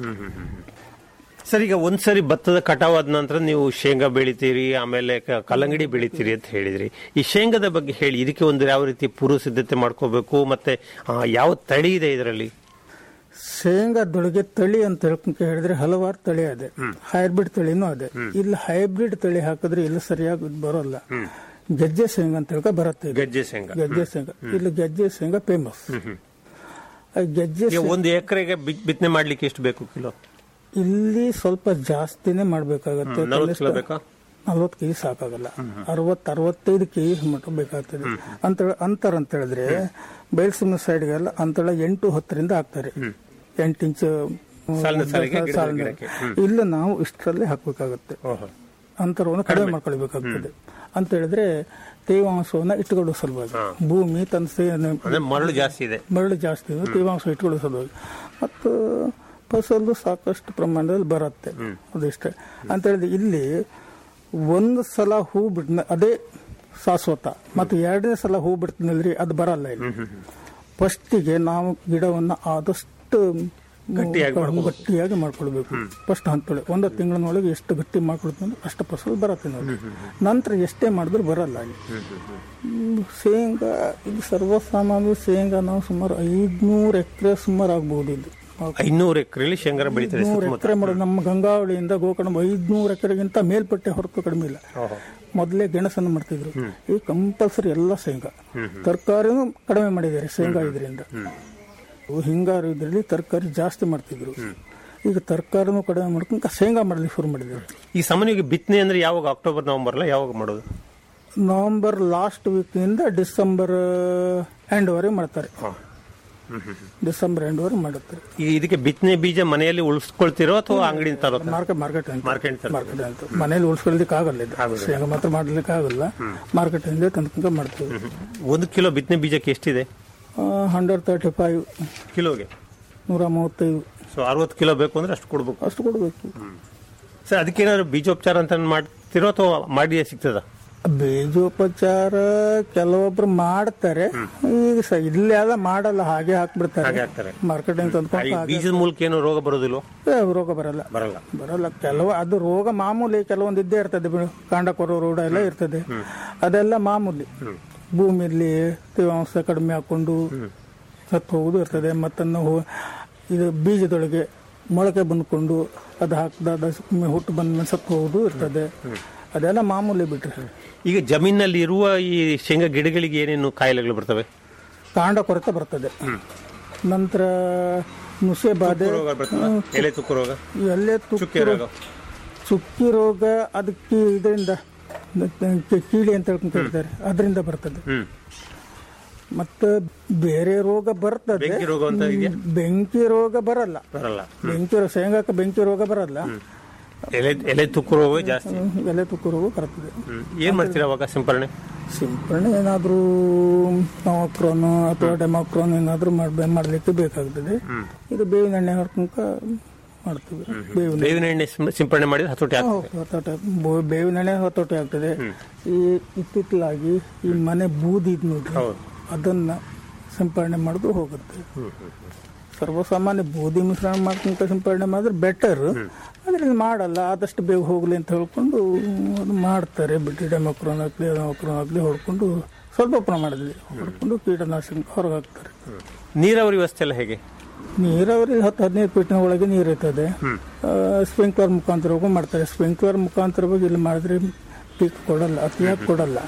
ಸರ್ ಈಗ ಒಂದ್ಸರಿ ಭತ್ತದ ಕಟಾವಾದ ನಂತರ ನೀವು ಶೇಂಗಾ ಬೆಳಿತೀರಿ ಆಮೇಲೆ ಕ- ಕಲ್ಲಂಗಡಿ ಬೆಳಿತೀರಿ ಅಂತ ಹೇಳಿದ್ರಿ ಈ ಶೇಂಗಾದ ಬಗ್ಗೆ ಹೇಳಿ ಇದಕ್ಕೆ ಒಂದು ಯಾವ ರೀತಿ ಪೂರ್ವ ಸಿದ್ಧತೆ ಮಾಡ್ಕೋಬೇಕು ಮತ್ತೆ ಆ, ಯಾವ ತಳಿ ಇದೆ ಇದರಲ್ಲಿ ಶೇಂಗಾದೊಳಗೆ ತಳಿ ಅಂತ ಹೇಳ್ಕೊಂತ ಹೇಳಿದ್ರೆ ಹಲವಾರು ತಳಿ ಇದೆ ಹೈಬ್ರಿಡ್ ತಳಿನೂ ಇದೆ ಇಲ್ಲಿ ಹೈಬ್ರಿಡ್ ತಳಿ ಹಾಕಿದ್ರೆ ಇಲ್ಲಿ ಸರಿಯಾಗಿ ಇದ್ ಬರೋಲ್ಲ ಗೆಜ್ಜೆ ಶೇಂಗಾ ಅಂತ ಹೇಳ್ಕೊ ಬರುತ್ತೆ ಇಲ್ಲಿ. ಗಜ್ಜೆ ಶೇಂಗಾ ಗೆಜ್ಜೆ ಶೇಂಗಾ ಇಲ್ಲಿ ಗೆಜ್ಜೆ ಶೇಂಗಾ ಫೇಮಸ್ ಗೆಜ್ಜೆ ಈಗ ಒಂದು ಎಕರೆಗೆ ಬಿತ್ತನೆ ಮಾಡ್ಲಿಕ್ಕೆ ಎಷ್ಟು ಬೇಕು ಕಿಲೋ ಇಲ್ಲಿ ಸ್ವಲ್ಪ ಜಾಸ್ತಿನೇ ಮಾಡ್ಬೇಕಾಗತ್ತೆ ನಲವತ್ತು ಕಿಲೋ ಬೇಕಾ ನಲ್ವತ್ತು ಕೆಜಿ ಸಾಕಾಗಲ್ಲ ಅರವತ್ ಅರವತ್ತೈದು ಕೆಜಿ ಮಟ್ಟ ಬೇಕಾಗ್ತದೆ ಅಂತ ಅಂತರ ಅಂತ ಹೇಳಿದ್ರೆ ಬಯಲುಸೀಮೆ ಸೈಡ್ಗೆಲ್ಲ ಅಂತೇಳ ಎಂಟು ಹತ್ತರಿಂದ ಹಾಕ್ತಾರೆ ಎಂಟು ಇಂಚು ಸಾಲಿನ ಸಾಲಿಗೆ, ಗಿಡದ ಸಾಲಿನ. ಗಿಡಕ್ಕೆ. ಇಲ್ಲ ನಾವು ಇಷ್ಟರಲ್ಲೇ ಹಾಕ್ಬೇಕಾಗತ್ತೆ ಅಂತರವನ್ನು ಕಡಿಮೆ ಮಾಡ್ಕೊಳ್ಬೇಕಾಗ್ತದೆ ಅಂತ ಹೇಳಿದ್ರೆ ತೇವಾಂಶವನ್ನ ಇಟ್ಟುಕೊಳ್ಳೋ ಸಲುವಾಗಿ ಭೂಮಿ ತನ್ನ ಸೇ- ಅಂದ್ರೆ ಮರಳು ಜಾಸ್ತಿ ಇದೆ ಮರಳು ಜಾಸ್ತಿ ಇದೆ, ತೇವಾಂಶ ಇಟ್ಕೊಳ್ಳೋ ಸಲುವಾಗಿ ಮತ್ತು ಫಸಲು ಸಾಕಷ್ಟು ಪ್ರಮಾಣದಲ್ಲಿ ಬರುತ್ತೆ ಅದಿಷ್ಟೇ ಅಂತ ಹೇಳಿದ್ರೆ ಇಲ್ಲಿ ಒಂದು ಸಲ ಹೂ ಬಿಟ್ಟ ಅದೇ ಶಾಶ್ವತ ಮತ್ತು ಎರಡನೇ ಸಲ ಹೂ ಬಿಡ್ತೀನಲ್ರಿ ಅದು ಬರಲ್ಲ ಇಲ್ಲಿ ಫಸ್ಟಿಗೆ ನಾವು ಗಿಡವನ್ನ ಆದಷ್ಟು ಗಟ್ಟಿಯಾಗಿ ಮಾಡ್ಕೊಬೇಕು. ಗಟ್ಟಿಯಾಗಿ ಮಾಡ್ಕೊಳ್ಬೇಕು ಫಸ್ಟ್ ಹಂತೊಳಗೆ ಒಂದು ತಿಂಗಳಿನೊಳಗೆ ಎಷ್ಟು ಗಟ್ಟಿ ಮಾಡ್ಕೊಳ್ತೀವಿ ಅಂದ್ರೆ ಅಷ್ಟು ಫಸಲು ಬರುತ್ತೆ ನೋಡಿ ನಂತರ ಎಷ್ಟೇ ಮಾಡಿದ್ರು ಬರಲ್ಲ ಇಲ್ಲಿ ಹ್ಮ್, ಶೇಂಗಾ ಇದು ಸರ್ವಸಾಮಾನ್ಯ ಶೇಂಗಾ ನಾವು ಸುಮಾರು ಐದ್ನೂರು ಎಕರೆ ಸುಮಾರು ಆಗ್ಬಹುದು ಇದು ಐನೂರು ಎಕರೆಯಲ್ಲಿ ಶೇಂಗಾ ಬೆಳೀತಾರೆ ನೂರು ಸುತ್ತಮುತ್ತ ಎಕರೆ ಮಾಡೋದು ನಮ್ಮ ಗಂಗಾವಳಿಯಿಂದ ಗೋಕರ್ಣ ಐದ್ನೂರು ಎಕರೆಗಿಂತ ಮೇಲ್ಪಟ್ಟೆ ಹೊರತು ಕಡಿಮೆ ಇಲ್ಲ ಮೊದಲೇ ಗೆಣಸನ್ನು ಮಾಡ್ತಿದ್ರು ಈಗ ಕಂಪಲ್ಸರಿ ಎಲ್ಲ ಶೇಂಗಾ ತರಕಾರಿನೂ ಕಡಿಮೆ ಮಾಡಿದ್ದಾರೆ ಶೇಂಗಾ ಇದರಿಂದ ಹಿಂಗಾರು ಇದರಲ್ಲಿ ತರಕಾರಿ ಜಾಸ್ತಿ ಮಾಡ್ತಿದ್ರು ಈಗ ತರಕಾರಿನೂ ಕಡಿಮೆ ಮಾಡ್ಕೊಂಡು ಶೇಂಗಾ ಮಾಡಲಿಕ್ಕೆ ಶುರು ಮಾಡಿದ್ದಾರೆ ಈ ಸಾಮಾನ್ಯವಾಗಿ ಬಿತ್ತನೆ ಅಂದ್ರೆ ಯಾವಾಗ ಅಕ್ಟೋಬರ್ ನವೆಂಬರ್ ಅಲ್ಲ ಯಾವಾಗ ಮಾಡೋದು ನವೆಂಬರ್ ಲಾಸ್ಟ್ ವೀಕ್ನಿಂದ ಡಿಸೆಂಬರ್ ಎಂಡ್ವರೆಗೆ ಮಾಡ್ತಾರೆ ಡಿಸೆಂಬರ್ ಎಂಡ್ವರೆಗೆ ಮಾಡುತ್ತಾರೆ ಈಗ ಇದಕ್ಕೆ ಬಿತ್ತನೆ ಬೀಜ ಮನೆಯಲ್ಲಿ ಉಳಿಸ್ಕೊಳ್ತಿರೋ ಅಥವಾ ಅಂಗಡಿಯಿಂದ ತರೋ ಮಾರ್ಕೆಟ್ ಮಾರ್ಕೆಟ್ ಅಂತ ಮಾರ್ಕೆಟ್ ತರ್ತೀರಾ? ಮಾರ್ಕೆಟ್ ಅಂತ ಮನೇಲಿ ಉಳಿಸ್ಕೊಳ್ಳಿಕ್ಕೆ ಆಗಲ್ಲ ಇದು ಶೇಂಗಾ ಮಾತ್ರ ಮಾಡ್ಲಿಕ್ಕೆ ಆಗಲ್ಲ ಮಾರ್ಕೆಟ್ ಇಂದ ತಂದ್ಕೊಂಡ್ ಮಾಡ್ತೀವಿ ಒಂದು ಕಿಲೋ ಬಿತ್ತನೆ ಬೀಜಕ್ಕೆ ಎಷ್ಟಿದೆ ಹಂಡ್ರೆಡ್ ತರ್ಟಿ ಫೈವ್ ಕಿಲೋಗೆ ನೂರ ಮೂವತ್ತೈದು ಸೊ ಅರವತ್ತು ಕಿಲೋ ಬೇಕು ಅಂದ್ರೆ ಅಷ್ಟು ಕೊಡ್ಬೇಕು ಅಷ್ಟು ಕೊಡಬೇಕು ಸರ್ ಅದಕ್ಕೇನಾದ್ರು ಬೀಜೋಪಚಾರ ಅಂತ ಮಾಡ್ತಿರೋ ಅಥವಾ ಮಾಡಿಯೇ ಸಿಗ್ತದ ಬೀಜೋಪಚಾರ ಕೆಲವೊಬ್ರು ಮಾಡ್ತಾರೆ ಈಗ ಸ ಇಲ್ಲಿ ಎಲ್ಲ ಮಾಡಲ್ಲ ಹಾಗೆ ಹಾಕ್ಬಿಡ್ತಾರೆ ಹಾಗೆ ಹಾಕ್ತಾರೆ. ಮಾರ್ಕೆಟಿಂಗ್ ಈ ತಂದ್ಕೊಂಡು ಹಾಗೆ ಬೀಜದ ಮೂಲಕ ಏನು ರೋಗ ಬರೋದಿಲ್ವೋ ಏ, ರೋಗ ಬರಲ್ಲ ಬರಲ್ಲ ಬರಲ್ಲ ಕೆಲವು ಅದು ರೋಗ ಮಾಮೂಲಿ ಕೆಲವೊಂದು ಇದ್ದೇ ಇರ್ತದೆ ಬಿಡು ಕಾಂಡ ಕೊರೋ ರೋಡ ಎಲ್ಲ ಇರ್ತದೆ ಅದೆಲ್ಲ ಮಾಮೂಲಿ ಭೂಮಿಯಲ್ಲಿ ತೇವಾಂಶ ಕಡಿಮೆ ಹಾಕೊಂಡು ಸತ್ತು ಹೋಗುದು ಇರ್ತದೆ ಮತ್ತನ್ನು ಹೋ- ಇದು ಬೀಜದೊಳಗೆ ಮೊಳಕೆ ಬಂದ್ಕೊಂಡು ಅದು ಹಾಕಿದ ಹುಟ್ಟು ಬಂದ ಮೇಲೆ ಸತ್ತು ಹೋಗುದು ಇರ್ತದೆ ಅದೆಲ್ಲ ಮಾಮೂಲಿ ಬಿಟ್ರೆ ಈಗ ಜಮೀನಲ್ಲಿ ಇರುವ ಈ ಶೇಂಗಾ ಗಿಡಗಳಿಗೆ ಏನೇನು ಕಾಯಿಲೆಗಳು ಬರ್ತವೆ ಕಾಂಡ ಕೊರತೆ ಬರ್ತದೆ ನಂತರ ನುಸೆ ಬಾಧೆ ರೋಗ ಬರ್ತದ ಎಲೆ ತುಕ್ಕು ರೋಗ ಎಲ್ಲೇ ಚುಕ್ಕೆ ತುಕ್ಕು ರೋಗ ಚುಕ್ಕಿ ರೋಗ ಅದಕ್ಕೆ ಇದರಿಂದ ಕೀಳಿ ಅಂತ ಹೇಳ್ಕೊಂಡು ಕೇಳ್ತಾರೆ ಅದರಿಂದ ಬರ್ತದೆ ಹ್ಮ್ ಮತ್ತೆ ಬೇರೆ ರೋಗ ಬರ್ತದೆ ಬೆಂಕಿ ರೋಗ ಅಂತ ಇದೆಯಾ ಬೆಂಕಿ ರೋಗ ಬರಲ್ಲ ಬರಲ್ಲ ಬೆಂಕಿ ರೋಗ ಶೇಂಗಾಕ್ಕೆ ಬೆಂಕಿ ರೋಗ ಬರಲ್ಲ ಎಲೆ ಎಲೆ ತುಕ್ಕು ರೋಗ ಜಾಸ್ತಿ ಹ್ಮ್, ಎಲೆ ತುಕ್ಕು ರೋಗ ಬರ್ತದೆ ಹ್ಮ್. ಏನ್ ಮಾಡ್ತೀರಾ ಅವಾಗ ಸಿಂಪರಣೆ ಸಿಂಪರಣೆ ಏನಾದರೂ ನವಕ್ರೋನ್ ಅಥವಾ ಡೆಮಾಕ್ರೋನ್ ಏನಾದರೂ ಮಾಡ್ಬೇ ಮಾಡ್ಲಿಕ್ಕೆ ಬೇಕಾಗ್ತದೆ ಇದು ಬೇವಿನ ಎಣ್ಣೆ ಹೊರ್ಕೊಂಕ ಮಾಡ್ತೀವಿ ಬೇವಿನ ಬೇವಿನ ಎಣ್ಣೆ ಸಿಂ- ಸಿಂಪರಣೆ ಮಾಡಿದ್ರೆ ಹತೋಟಿ ಆಗ್ತದೆ ಹೊತ್ತೋಟ ಬೋ- ಬೇವಿನ ಎಣ್ಣೆ ಹೊತ್ತೋಟಿ ಆಗ್ತದೆ ಈ ಇತ್ತಿತ್ತಲಾಗಿ ಈ ಮನೆ ಬೂದಿ ಇದ್ ನೋಡ್ರಿ ಹೌದು. ಅದನ್ನ ಸಿಂಪರಣೆ ಮಾಡಿದ್ರು ಹೋಗುತ್ತೆ ಸರ್ವಸಾಮಾನ್ಯ ಬೂದಿ ಮಿಶ್ರಣ ಮಾಡ್ಕೊಂತ ಸಿಂಪರಣೆ ಮಾಡಿದ್ರೆ ಬೆಟರ್ ಆದ್ರೆ ಇದು ಮಾಡಲ್ಲ ಆದಷ್ಟು ಬೇಗ ಹೋಗ್ಲಿ ಅಂತ ಹೇಳ್ಕೊಂಡು ಅದು ಮಾಡ್ತಾರೆ ಬಿಟ್ಟು ಡೆಮೋಕ್ರೋನ್ ಹಾಕ್ಲಿ ಡೆಮೋಕ್ರೋನ್ ಹಾಕ್ಲಿ ಹೊಡ್ಕೊಂಡು ಸ್ವಲ್ಪ ಪ್ರಮಾಣದಲ್ಲಿ ಹೊಡ್ಕೊಂಡು ಕೀಟನಾಶಕ ಹೊರಗೆ ಹಾಕ್ತಾರೆ ನೀರಾವರಿ ವ್ಯವಸ್ಥೆ ಎಲ್ಲ ಹೇಗೆ ನೀರಾವರಿ ಹತ್ತು ಹದಿನೈದು ಫೀಟ್ನ ಒಳಗೆ ನೀರು ಇರ್ತದೆ ಸ್ಪ್ರಿಂಕ್ಲರ್ ಮುಖಾಂತರವೂ ಮಾಡ್ತಾರೆ ಸ್ಪ್ರಿಂಕ್ಲರ್ ಮುಖಾಂತರವಾಗಿ ಇಲ್ಲಿ ಮಾಡಿದ್ರೆ ಪೀಕ್ ಕೊಡಲ್ಲ ಅತಿಯಾಗಿ ಕೊಡಲ್ಲ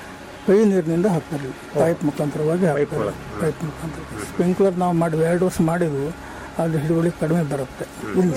ಕೈ ನೀರಿನಿಂದ ಹಾಕ್ತಾರೆ ಪೈಪ್ ಮುಖಾಂತರವಾಗಿ ಹಾಕ್ತಾರೆ ಪೈಪ್ ಮುಖಾಂತರ ಸ್ಪ್ರಿಂಕ್ಲರ್ ನಾವು ಮಾಡಿ ಎರಡು ವರ್ಷ ಮಾಡಿದ್ವು ಅಲ್ಲಿ ಹಿಡುವಳಿ ಕಡಿಮೆ ಬರುತ್ತೆ ಇಲ್ಲಿ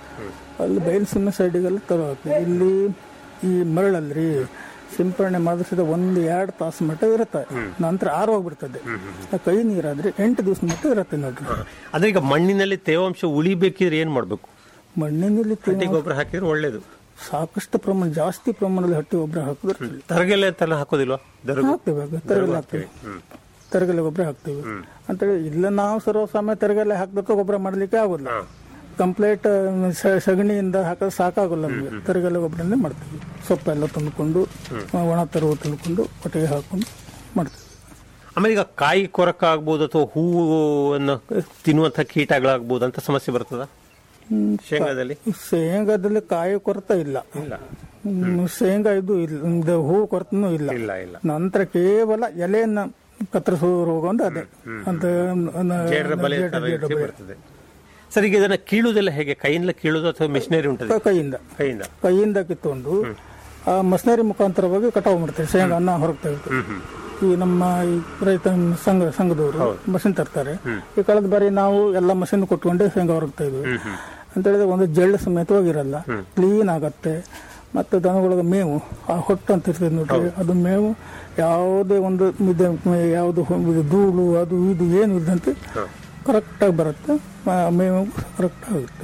ಅಲ್ಲಿ ಬಯಲು ಸೈಡಿಗೆಲ್ಲ ತರೋ ಹಾಕ್ತೀವಿ ಇಲ್ಲಿ ಈ ಮರಳಲ್ರಿ ಸಿಂಪರಣೆ ಮಾಡಿಸಿದ ಒಂದು ಎರಡು ತಾಸು ಮಟ್ಟ ಇರುತ್ತೆ ನಂತರ ಆರು ಹೋಗ್ಬಿಡ್ತದೆ ಆ ಕೈ ನೀರಾದ್ರೆ ಎಂಟು ದಿವಸ ಮಟ್ಟ ಇರುತ್ತೆ ನೋಡ್ರಿ ಅಂದ್ರೆ ಈಗ ಮಣ್ಣಿನಲ್ಲಿ ತೇವಾಂಶ ಉಳಿಬೇಕಿದ್ರೆ ಏನ್ ಮಾಡ್ಬೇಕು ಮಣ್ಣಿನಲ್ಲಿ ಹಟ್ಟಿ ತೇವ- ಗೊಬ್ಬರ ಹಾಕಿದ್ರೆ ಒಳ್ಳೇದು ಸಾಕಷ್ಟು ಪ್ರಮಾಣ ಜಾಸ್ತಿ ಪ್ರಮಾಣದಲ್ಲಿ ಹಟ್ಟಿ ಗೊಬ್ಬರ ಹಾಕಿದ್ರೆ ತರಗೆಲೆ ಅಂತೆಲ್ಲ ಹಾಕೋದಿಲ್ವಾ ದರಗು ಹಾಕ್ತೇವೆ ತರಗೆಲ್ಲ ಹಾಕ್ತೇವೆ ತರಗೆಲೆ ಗೊಬ್ಬರ ಹಾಕ್ತೇವೆ ಅಂತೇಳಿ ಇಲ್ಲ ನಾವು ಸರ್ವಸಾಮಾನ್ಯ ತರಗೆಲೆ ಹಾಕ್ಬೇಕು ಗೊಬ್ಬರ ಮಾಡ್ಲಿಕ್ಕೆ ಆಗೋಲ್ಲ ಕಂಪ್ಲೀಟ್ ಸಗಣಿಯಿಂದ ಹಾಕೋದು ಸಾಕಾಗಲ್ಲ ನಮಗೆ ತರಗೆಲೆ ಗೊಬ್ಬರನೇ ಮಾಡ್ತೀವಿ ಸೊಪ್ಪೆಲ್ಲ ತಂದ್ಕೊಂಡು ಒಣ ತರವು ತಂದ್ಕೊಂಡು ಒಟ್ಟಿಗೆ ಹಾಕೊಂಡು ಮಾಡ್ತೀವಿ ಆಮೇಲೆ ಈಗ ಕಾಯಿ ಕೊರಕ ಆಗ್ಬೋದು ಅಥವಾ ಹೂವನ್ನು ತಿನ್ನುವಂತ ಕೀಟಗಳಾಗ್ಬೋದು ಅಂತ ಸಮಸ್ಯೆ ಬರ್ತದ ಹ್ಮ್, ಶೇಂಗಾದಲ್ಲಿ ಶೇಂಗಾದಲ್ಲಿ ಕಾಯಿ ಕೊರತೆ ಇಲ್ಲ ಹ್ಮ್, ಶೇಂಗಾ ಇದು ಇಲ್ಲ ಇದು ಹೂ ಕೊರತೆನೂ ಇಲ್ಲ ಇಲ್ಲ ಇಲ್ಲ ನಂತರ ಕೇವಲ ಎಲೆಯನ್ನ ಕತ್ತರಿಸುವ ರೋಗ ಒಂದು ಅದೇ ಅಂತ ನ- ಜೇಡರ ಬಲೆ ಜೇಡ- ತರ ಜೇಡ ರೀತಿ ಬಲೆ. ಬರ್ತದೆ ಸರ್ ಈಗ ಇದನ್ನ ಕೀಳುದೆಲ್ಲ ಹೇಗೆ ಕೈಯಿಂದ ಕೀಳುದು ಅಥವಾ ಮಿಷನರಿ ಉಂಟದೆ ಕ- ಕೈಯಿಂದ ಕೈಯಿಂದ ಕೈಯಿಂದ ಕಿತ್ಕೊಂಡು ಆ ಮಷನರಿ ಮುಖಾಂತರವಾಗಿ ಕಟಾವು ಮಾಡ್ತಾರೆ ಶೇಂಗಾ ಅನ್ನ ಹೊರಗೆ ತೆಗೆದು ಈ ನಮ್ಮ ಈ ರೈತ ಸಂಘ ಸಂಘದವರು ಮಷಿನ್ ತರ್ತಾರೆ ಈ ಕಳೆದ ಬಾರಿ ನಾವು ಎಲ್ಲ ಮಷಿನ್ ಕೊಟ್ಕೊಂಡೆ ಶೇಂಗಾ ಹೊರಗೆ ತೆಗೆದು ಅಂತ ಹೇಳಿದ್ರೆ ಒಂದು ಜಳ್ಳು ಸಮೇತವಾಗಿರಲ್ಲ ಕ್ಲೀನ್ ಆಗತ್ತೆ ಮತ್ತೆ ದನಗಳಿಗೆ ಮೇವು ಆ ಹೊಟ್ಟು ಅಂತ ಇರ್ತದೆ ನೋಡ್ರಿ ಅದು ಮೇವು ಯಾವುದೇ ಒಂದು ಮಿದೆ ಯಾವುದು ಇದು ಧೂಳು ಅದು ಇದು ಏನು ಇಲ್ಲದಂತೆ ಕರೆಕ್ಟಾಗಿ ಬರುತ್ತೆ ಆ ಮೇವು ಕರೆಕ್ಟ್ ಆಗುತ್ತೆ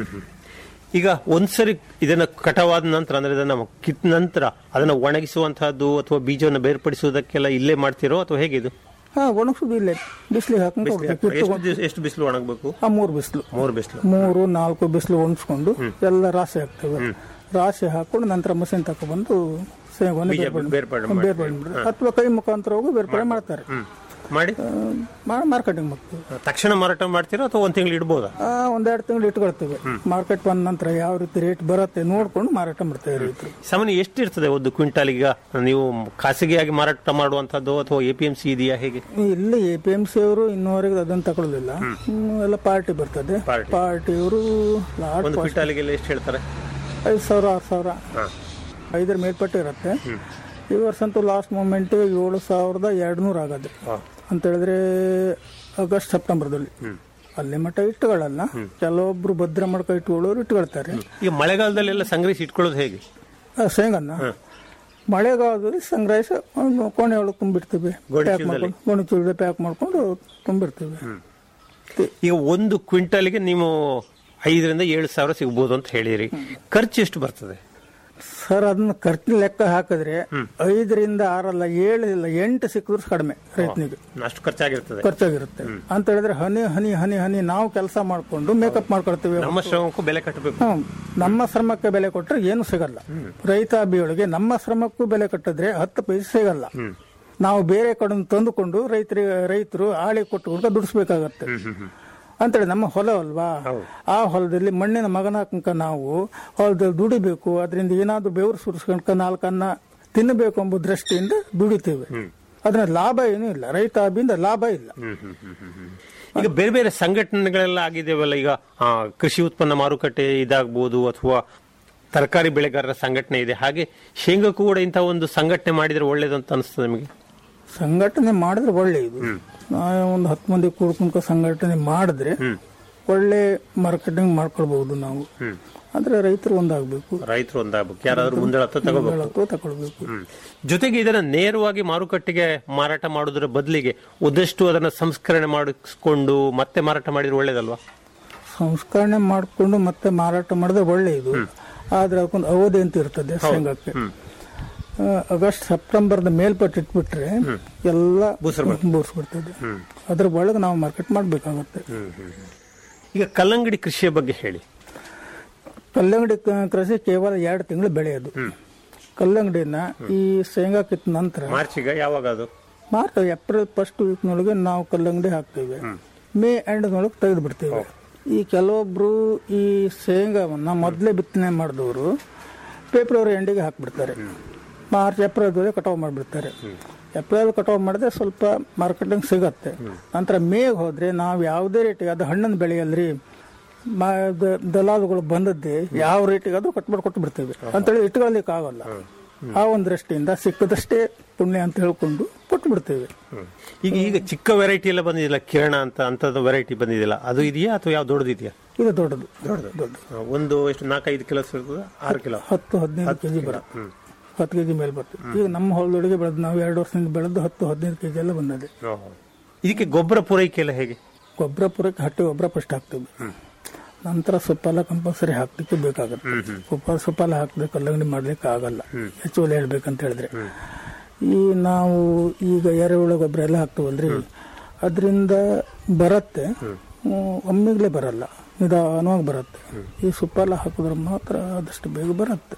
ಈಗ ಒಂದ್ಸರಿ ಇದನ್ನ ಕಟಾವಾದ ನಂತರ ಅಂದ್ರೆ ಇದನ್ನ ಕಿತ್ ನಂತರ ಅದನ್ನ ಒಣಗಿಸುವಂತಹದ್ದು ಅಥವಾ ಬೀಜವನ್ನು ಬೇರ್ಪಡಿಸುವುದಕ್ಕೆಲ್ಲ ಇಲ್ಲೇ ಮಾಡ್ತಿರೋ ಅಥವಾ ಹೇಗೆ ಇದು ಹಾ ಒಣಗಿಸೋದು ಇಲ್ಲೇ ಬಿಸಿಲಿಗೆ ಹಾಕೊಂಡು ಹೋಗ್ಬೇಕು ಎಷ್ಟು ಕಿತ್ತುಕೊಂಡು ದಿವ್ಸ- ಎಷ್ಟು ಬಿಸಿಲು ಒಣಗಬೇಕು ಆ ಮೂರು ಬಿಸಿಲು ಮೂರು ಬಿಸಿಲು ಮೂರು ನಾಲ್ಕು ಬಿಸಿಲು ಒಣಗಿಸ್ಕೊಂಡು ಎಲ್ಲ ರಾಶಿ ಹಾಕ್ತೇವೆ ರಾಶಿ ಹಾಕೊಂಡು ನಂತರ ಮಷಿನ್ ತಗೊಬಂದು ಶೇಂಗಾವನ್ನು ಬೀಜ ಬೇರ್ಪಡಿ ಬೇರ್ಪಡೆ ಮಾಡ್ತೀವಿ. ಬೇರ್ಪಡಿ ಮಾಡ್ತಾರೆ. ಅಥವಾ ಕೈ ಮುಖಾಂತರ ಹೋಗಿ ಬೇರ್ಪಡೆ ಮಾಡ್ತಾರೆ ಮಾಡಿ ಮಾರ್ಕೆಟಿಂಗ್ ಮಾಡ್ತೀವಿ ತಕ್ಷಣ ಮಾರಾಟ ಮಾಡ್ತೀರೋ ಅಥವಾ ಒಂದ್ ತಿಂಗಳು ಇಡ್ಬೋದಾ ಆ, ಒಂದೆರಡು ತಿಂಗಳು ಇಟ್ಕೊಳ್ತೇವೆ ಮಾರ್ಕೆಟ್ ಬಂದ ನಂತರ ಯಾವ ರೀತಿ ರೇಟ್ ಬರುತ್ತೆ ನೋಡ್ಕೊಂಡು ಮಾರಾಟ ಮಾಡ್ತೇವೆ ರೈತರು ಸಾಮಾನ್ಯ ಎಷ್ಟು ಇರ್ತದೆ ಒಂದು ಕ್ವಿಂಟಾಲ್ ಈಗ ನೀವು ಖಾಸಗಿಯಾಗಿ ಮಾರಾಟ ಮಾಡುವಂತದ್ದು ಅಥವಾ ಎ ಪಿ ಎಂ ಸಿ ಇದೆಯಾ ಹೇಗೆ ಇಲ್ಲಿ ಎ ಪಿ ಎಂ ಸಿ ಅವರು ಇನ್ನೂವರೆಗೆ ಅದನ್ನು ತಗೊಳ್ಳೋದಿಲ್ಲ ಹ್ಮ್, ಎಲ್ಲ ಪಾರ್ಟಿ ಬರ್ತದೆ ಪಾರ್ಟಿ. ಪಾರ್ಟಿಯವರು ಒಂದು ಕ್ವಿಂಟಾಲಿಗೆಲ್ಲ ಎಷ್ಟು ಹೇಳ್ತಾರೆ ಐದು ಸಾವಿರ ಆರು ಸಾವಿರ ಐದರ ಮೇಲ್ಪಟ್ಟು ಇರುತ್ತೆ ಈ ವರ್ಷ ಅಂತೂ ಲಾಸ್ಟ್ ಮೂಮೆಂಟ್ ಏಳು ಸಾವಿರದ ಎರಡು ನೂರು ಆಗೋದು ಅಂತ ಹೇಳಿದ್ರೆ ಆಗಸ್ಟ್ ಸೆಪ್ಟೆಂಬರ್ದಲ್ಲಿ ಅಲ್ಲಿ ಮಟ್ಟ ಇಟ್ಟುಗಳಲ್ಲ ಕೆಲವೊಬ್ರು ಭದ್ರ ಮಾಡ್ಕೊ ಇಟ್ಕೊಳ್ಳೋರು ಇಟ್ಕೊಳ್ತಾರೆ ಈಗ ಮಳೆಗಾಲದಲ್ಲೆಲ್ಲ ಸಂಗ್ರಹಿಸಿ ಇಟ್ಕೊಳ್ಳೋದು ಹೇಗೆ ಆ, ಶೇಂಗನ್ನ ಮಳೆಗಾಲದಲ್ಲಿ ಸಂಗ್ರಹಿಸಿ ಒಂದು ಕೋಣೆ ಒಳಗೆ ತುಂಬಿಡ್ತೀವಿ ಗೋಣಿ ಪ್ಯಾಕ್ ಚೀಲದಲ್ಲಿ? ಮಾಡ್ಕೊಂಡು ಗೋಣಿ ಚೀಲ ಪ್ಯಾಕ್ ಮಾಡ್ಕೊಂಡು ತುಂಬಿರ್ತೀವಿ ಈಗ ಒಂದು ಕ್ವಿಂಟಾಲಿಗೆ ನೀವು ಐದರಿಂದ ಏಳು ಸಾವಿರ ಸಿಗ್ಬೋದು ಅಂತ ಹೇಳಿರಿ ಖರ್ಚು ಎಷ್ಟು ಬರ್ತದೆ ಸರ್ ಅದನ್ನ ಖರ್ಚಿನ ಲೆಕ್ಕ ಹಾಕಿದ್ರೆ ಐದರಿಂದ ಆರಲ್ಲ ಏಳು ಇಲ್ಲ ಎಂಟು ಸಿಕ್ಕಿದ್ರು ಕಡಿಮೆ ರೈತನಿಗೆ ಅಷ್ಟು ಖರ್ಚಾಗಿರ್ತದೆ ಖರ್ಚಾಗಿರುತ್ತೆ ಅಂತ ಹೇಳಿದ್ರೆ ಹನಿ ಹನಿ ಹನಿ ಹನಿ ನಾವು ಕೆಲಸ ಮಾಡ್ಕೊಂಡು ಮೇಕಪ್ ಮಾಡ್ಕೊಳ್ತೀವಿ ನಮ್ಮ ಶ್ರಮಕ್ಕೂ ಬೆಲೆ ಕಟ್ಟಬೇಕು ಹ್ಮ್. ನಮ್ಮ ಶ್ರಮಕ್ಕೆ ಬೆಲೆ ಕೊಟ್ಟರೆ ಏನು ಸಿಗಲ್ಲ ರೈತ ಅಭಿಯೊಳಗೆ ನಮ್ಮ ಶ್ರಮಕ್ಕೂ ಬೆಲೆ ಕಟ್ಟಿದ್ರೆ ಹತ್ತು ಪೈಸೆ ಸಿಗಲ್ಲ ನಾವು ಬೇರೆ ಕಡೆ ತಂದುಕೊಂಡು ರೈತರಿಗೆ ರೈತರು ಆಳಿ ಕೊಟ್ಟು ಕೂಡ ದುಡಿಸ್ಬೇಕಾಗತ್ತೆ ಅಂತೇಳಿ ನಮ್ಮ ಹೊಲ ಅಲ್ವಾ ಆ ಹೊಲದಲ್ಲಿ ಮಣ್ಣಿನ ಮಗನಾಕ ನಾವು ಹೊಲದಲ್ಲಿ ದುಡಿಬೇಕು ಅದರಿಂದ ಏನಾದ್ರು ಬೆವರು ಸುರಿಸ್ಕೊಂಡ್ಕ ನಾಲ್ಕನ್ನ ತಿನ್ನಬೇಕು ಎಂಬ ದೃಷ್ಟಿಯಿಂದ ದುಡಿತೇವೆ ಅದನ್ನ ಲಾಭ ಏನೂ ಇಲ್ಲ ರೈತ ಅಭಿಯಿಂದ ಲಾಭ ಇಲ್ಲ ಈಗ ಬೇರೆ ಬೇರೆ ಸಂಘಟನೆಗಳೆಲ್ಲ ಆಗಿದೆವಲ್ಲ ಈಗ ಆ, ಕೃಷಿ ಉತ್ಪನ್ನ ಮಾರುಕಟ್ಟೆ ಇದಾಗಬಹುದು ಅಥವಾ ತರಕಾರಿ ಬೆಳೆಗಾರರ ಸಂಘಟನೆ ಇದೆ ಹಾಗೆ ಶೇಂಗಕ್ಕೂ ಕೂಡ ಇಂತಹ ಒಂದು ಸಂಘಟನೆ ಮಾಡಿದ್ರೆ ಒಳ್ಳೇದು ಅಂತ ಅನಿಸ್ತದೆ ನಿಮಗೆ ಸಂಘಟನೆ ಮಾಡಿದ್ರೆ ಒಳ್ಳೆಯದು ನಾವು ಒಂದು ಹತ್ತು ಮಂದಿ ಕೂಡ್ಕೊಂಡ್ಕ ಸಂಘಟನೆ ಮಾಡಿದ್ರೆ ಒಳ್ಳೆ ಮಾರ್ಕೆಟಿಂಗ್ ಮಾಡ್ಕೊಳ್ಬಹುದು ನಾವು ಆದ್ರೆ ರೈತರು ಒಂದಾಗಬೇಕು ರೈತರು ಒಂದಾಗಬೇಕು ಯಾರಾದ್ರೂ ಮುಂದಾಳತ್ತ ತಗೋಬೇಕು ತಗೊಳ್ಬೇಕು ಜೊತೆಗೆ ಇದನ್ನ ನೇರವಾಗಿ ಮಾರುಕಟ್ಟೆಗೆ ಮಾರಾಟ ಮಾಡೋದ್ರ ಬದಲಿಗೆ ಒಂದಷ್ಟು ಅದನ್ನ ಸಂಸ್ಕರಣೆ ಮಾಡಿಸ್ಕೊಂಡು ಮತ್ತೆ ಮಾರಾಟ ಮಾಡಿದ್ರೆ ಒಳ್ಳೇದಲ್ವಾ ಸಂಸ್ಕರಣೆ ಮಾಡಿಕೊಂಡು ಮತ್ತೆ ಮಾರಾಟ ಮಾಡಿದ್ರೆ ಒಳ್ಳೆಯದು ಆದ್ರೆ ಅದಕ್ಕೊಂದು ಅವಧಿ ಅಂತ ಇರ್ತದೆ ಶೇಂಗಕ್ಕೆ ಆ, ಆಗಸ್ಟ್ ಸೆಪ್ಟೆಂಬರ್ದ ಮೇಲ್ಪಟ್ಟು ಇಟ್ಬಿಟ್ರೆ ಎಲ್ಲ ಬೂರ್ಸ್ಬಿಡ್ತದೆ ಅದ್ರ ಒಳಗೆ ನಾವು ಮಾರ್ಕೆಟ್ ಮಾಡ್ಬೇಕಾಗತ್ತೆ ಈಗ ಕಲ್ಲಂಗಡಿ ಕೃಷಿಯ ಬಗ್ಗೆ ಹೇಳಿ ಕಲ್ಲಂಗಡಿ ಕ- ಕೃಷಿ ಕೇವಲ ಎರಡು ತಿಂಗಳು ಬೆಳೆಯೋದು ಕಲ್ಲಂಗಡಿನ ಈ ಶೇಂಗಾ ಕಿತ್ತ ನಂತರ ಮಾರ್ಚಿಗ ಯಾವಾಗ ಅದು ಮಾರ್ಚ್ ಏಪ್ರಿಲ್ ಫಸ್ಟ್ ವೀಕ್ನೊಳಗೆ ನಾವು ಕಲ್ಲಂಗಡಿ ಹಾಕ್ತೇವೆ ಮೇ ಎಂಡ್ನೊಳಗೆ ತೆಗೆದು ಬಿಡ್ತೇವೆ ಈ ಕೆಲವೊಬ್ರು ಈ ಶೇಂಗಾವನ್ನ ಮೊದಲೇ ಬಿತ್ತನೆ ಮಾಡಿದವರು ಫೆಬ್ರವರಿ ಎಂಡಿಗೆ ಹಾಕ್ಬಿಡ್ತಾರೆ ಮಾರ್ಚ್ ಏಪ್ರಿಲ್ದೊಳಗೆ ಕಟಾವು ಮಾಡಿಬಿಡ್ತಾರೆ ಏಪ್ರಿಲ್ ಕಟಾವು ಮಾಡಿದ್ರೆ ಸ್ವಲ್ಪ ಮಾರ್ಕೆಟಿಂಗ್ ಸಿಗತ್ತೆ ನಂತರ ಮೇಗೆ ಹೋದ್ರೆ ನಾವು ಯಾವುದೇ ರೇಟಿಗೆ ಅದು ಹಣ್ಣಿನ ಬೆಳೆಯಲ್ರಿ ಮ- ದ- ದಲಾಲುಗಳು ಬಂದದ್ದೇ ಯಾವ ರೇಟಿಗೆ ಅದು ಕಟ್ಬಿಟ್ಟು ಕೊಟ್ಟು ಬಿಡ್ತೇವೆ ಅಂತೇಳಿ ಇಟ್ಕೊಳ್ಳಿಕ್ಕೆ ಆಗಲ್ಲ ಆ ಒಂದು ದೃಷ್ಟಿಯಿಂದ ಸಿಕ್ಕದಷ್ಟೇ ಪುಣ್ಯ ಅಂತ ಹೇಳ್ಕೊಂಡು ಕೊಟ್ಟು ಬಿಡ್ತೇವೆ ಈಗ ಈಗ ಚಿಕ್ಕ ವೆರೈಟಿ ಎಲ್ಲ ಬಂದಿದಿಲ್ಲ ಕಿರಣ ಅಂತ ಅಂತದ್ದು ವೆರೈಟಿ ಬಂದಿದಿಲ್ಲ ಅದು ಇದೆಯಾ ಅಥವಾ ಯಾವ ದೊಡ್ಡದಿದೆಯಾ ಇದು ದೊಡ್ಡದು ದೊಡ್ಡದು ಒಂದು ಎಷ್ಟು ನಾಲ್ಕೈದು ಕಿಲೋ ಸಿಗ್ತದ ಆರು ಕಿಲೋ ಹತ್ತು ಹದಿನೈದು ಕೆಜಿ ಬರುತ್ತೆ ಹತ್ತು ಕೆಜಿ ಮೇಲೆ ಬರ್ತದೆ ಈಗ ನಮ್ಮ ಹೊಲದೊಳಗೆ ಬೆಳೆದು ನಾವು ಎರಡು ವರ್ಷದಿಂದ ಬೆಳೆದು ಹತ್ತು ಹದಿನೈದು ಕೆಜಿ ಎಲ್ಲ ಬಂದಿದೆ ಇದಕ್ಕೆ ಗೊಬ್ಬರ ಪೂರೈಕೆ ಎಲ್ಲ ಹೇಗೆ ಗೊಬ್ಬರ ಪೂರಕ್ಕೆ ಹಟ್ಟಿ ಗೊಬ್ಬರ ಫಸ್ಟ್ ಹಾಕ್ತೇವೆ ನಂತರ ಸೊಪ್ಪೆಲ್ಲ ಕಂಪಲ್ಸರಿ ಹಾಕ್ಲಿಕ್ಕೆ ಬೇಕಾಗುತ್ತೆ ಸೊಪ್ಪ ಸೊಪ್ಪೆಲ್ಲ ಹಾಕದೆ ಕಲ್ಲಂಗಡಿ ಮಾಡ್ಲಿಕ್ಕೆ ಆಗಲ್ಲ ಹೆಚ್ಚುವರಿ ಹೇಳ್ಬೇಕಂತ ಹೇಳಿದ್ರೆ ಈ ನಾವು ಈಗ ಎರೆಹುಳ ಗೊಬ್ಬರ ಎಲ್ಲ ಹಾಕ್ತೇವಲ್ರಿ ಅದರಿಂದ ಬರುತ್ತೆ ಹ್ಮ್, ಒಮ್ಮೆಗ್ಲೇ ಬರಲ್ಲ ನಿಧಾನವಾಗಿ ಬರುತ್ತೆ ಈ ಸೊಪ್ಪೆಲ್ಲ ಹಾಕಿದ್ರೆ ಮಾತ್ರ ಆದಷ್ಟು ಬೇಗ ಬರುತ್ತೆ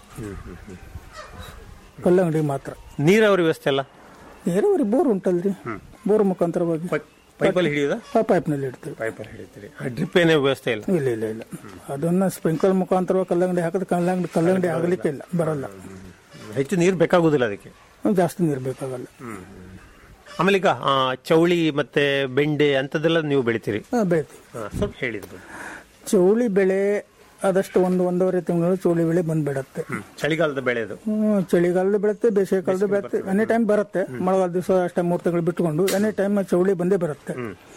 ಕಲ್ಲಂಗಡಿ ಮಾತ್ರ ನೀರಾವರಿ ವ್ಯವಸ್ಥೆ ಎಲ್ಲ ನೀರಾವರಿ ಬೋರ್ ಉಂಟಲ್ರಿ ಬೋರ್ ಮುಖಾಂತರವಾಗಿ ಪೈಪಲ್ಲಿ ಹಿಡಿಯೋದಾ ಪೈಪ್ನಲ್ಲಿ ಇಡ್ತೇವೆ ಪೈಪಲ್ಲಿ ಹಿಡಿತೀರಿ ಡ್ರಿಪ್ ಏನೇ ವ್ಯವಸ್ಥೆ ಇಲ್ಲ ಇಲ್ಲ ಇಲ್ಲ ಇಲ್ಲ ಅದನ್ನ ಸ್ಪ್ರಿಂಕ್ಲರ್ ಮುಖಾಂತರ ಕಲ್ಲಂಗಡಿ ಹಾಕಿದ್ರೆ ಕಲ್ಲಂಗಡಿ ಕಲ್ಲಂಗಡಿ ಆಗಲಿಕ್ಕೆ ಇಲ್ಲ ಬರಲ್ಲ ಹೆಚ್ಚು ನೀರು ಬೇಕಾಗುದಿಲ್ಲ ಅದಕ್ಕೆ ಜಾಸ್ತಿ ನೀರು ಬೇಕಾಗಲ್ಲ ಆಮೇಲೆ ಈಗ ಆ, ಚೌಳಿ ಮತ್ತೆ ಬೆಂಡೆ ಅಂತದೆಲ್ಲ ನೀವು ಬೆಳಿತೀರಿ ಹಾ, ಬೆಳಿತೀವಿ ಹಾ, ಸ್ವಲ್ಪ ಹೇಳಿದ್ರು ಚೌಳಿ ಬೆಳೆ ಆದಷ್ಟು ಒಂದು ಒಂದೂವರೆ ತಿಂಗಳು ಚೌಳಿ ಬೆಳೆ ಬಂದ್ಬಿಡತ್ತೆ ಚಳಿಗಾಲದ ಬೆಳೆ ಅದು ಹ್ಮ್, ಚಳಿಗಾಲದ ಬೆಳೆತ್ತೆ ಬೇಸಿಗೆ ಕಾಲದ ಬೆಳೆತ್ತೆ ಎನಿ ಟೈಮ್ ಬರುತ್ತೆ ಮಳೆಗಾಲ ದಿವಸ ಅಷ್ಟೇ ಮೂರು ತಿಂಗಳು ಬಿಟ್ಕೊಂಡು ಎನಿ ಟೈಮ್ ಚೌಳಿ ಬಂದೇ ಬರುತ್ತೆ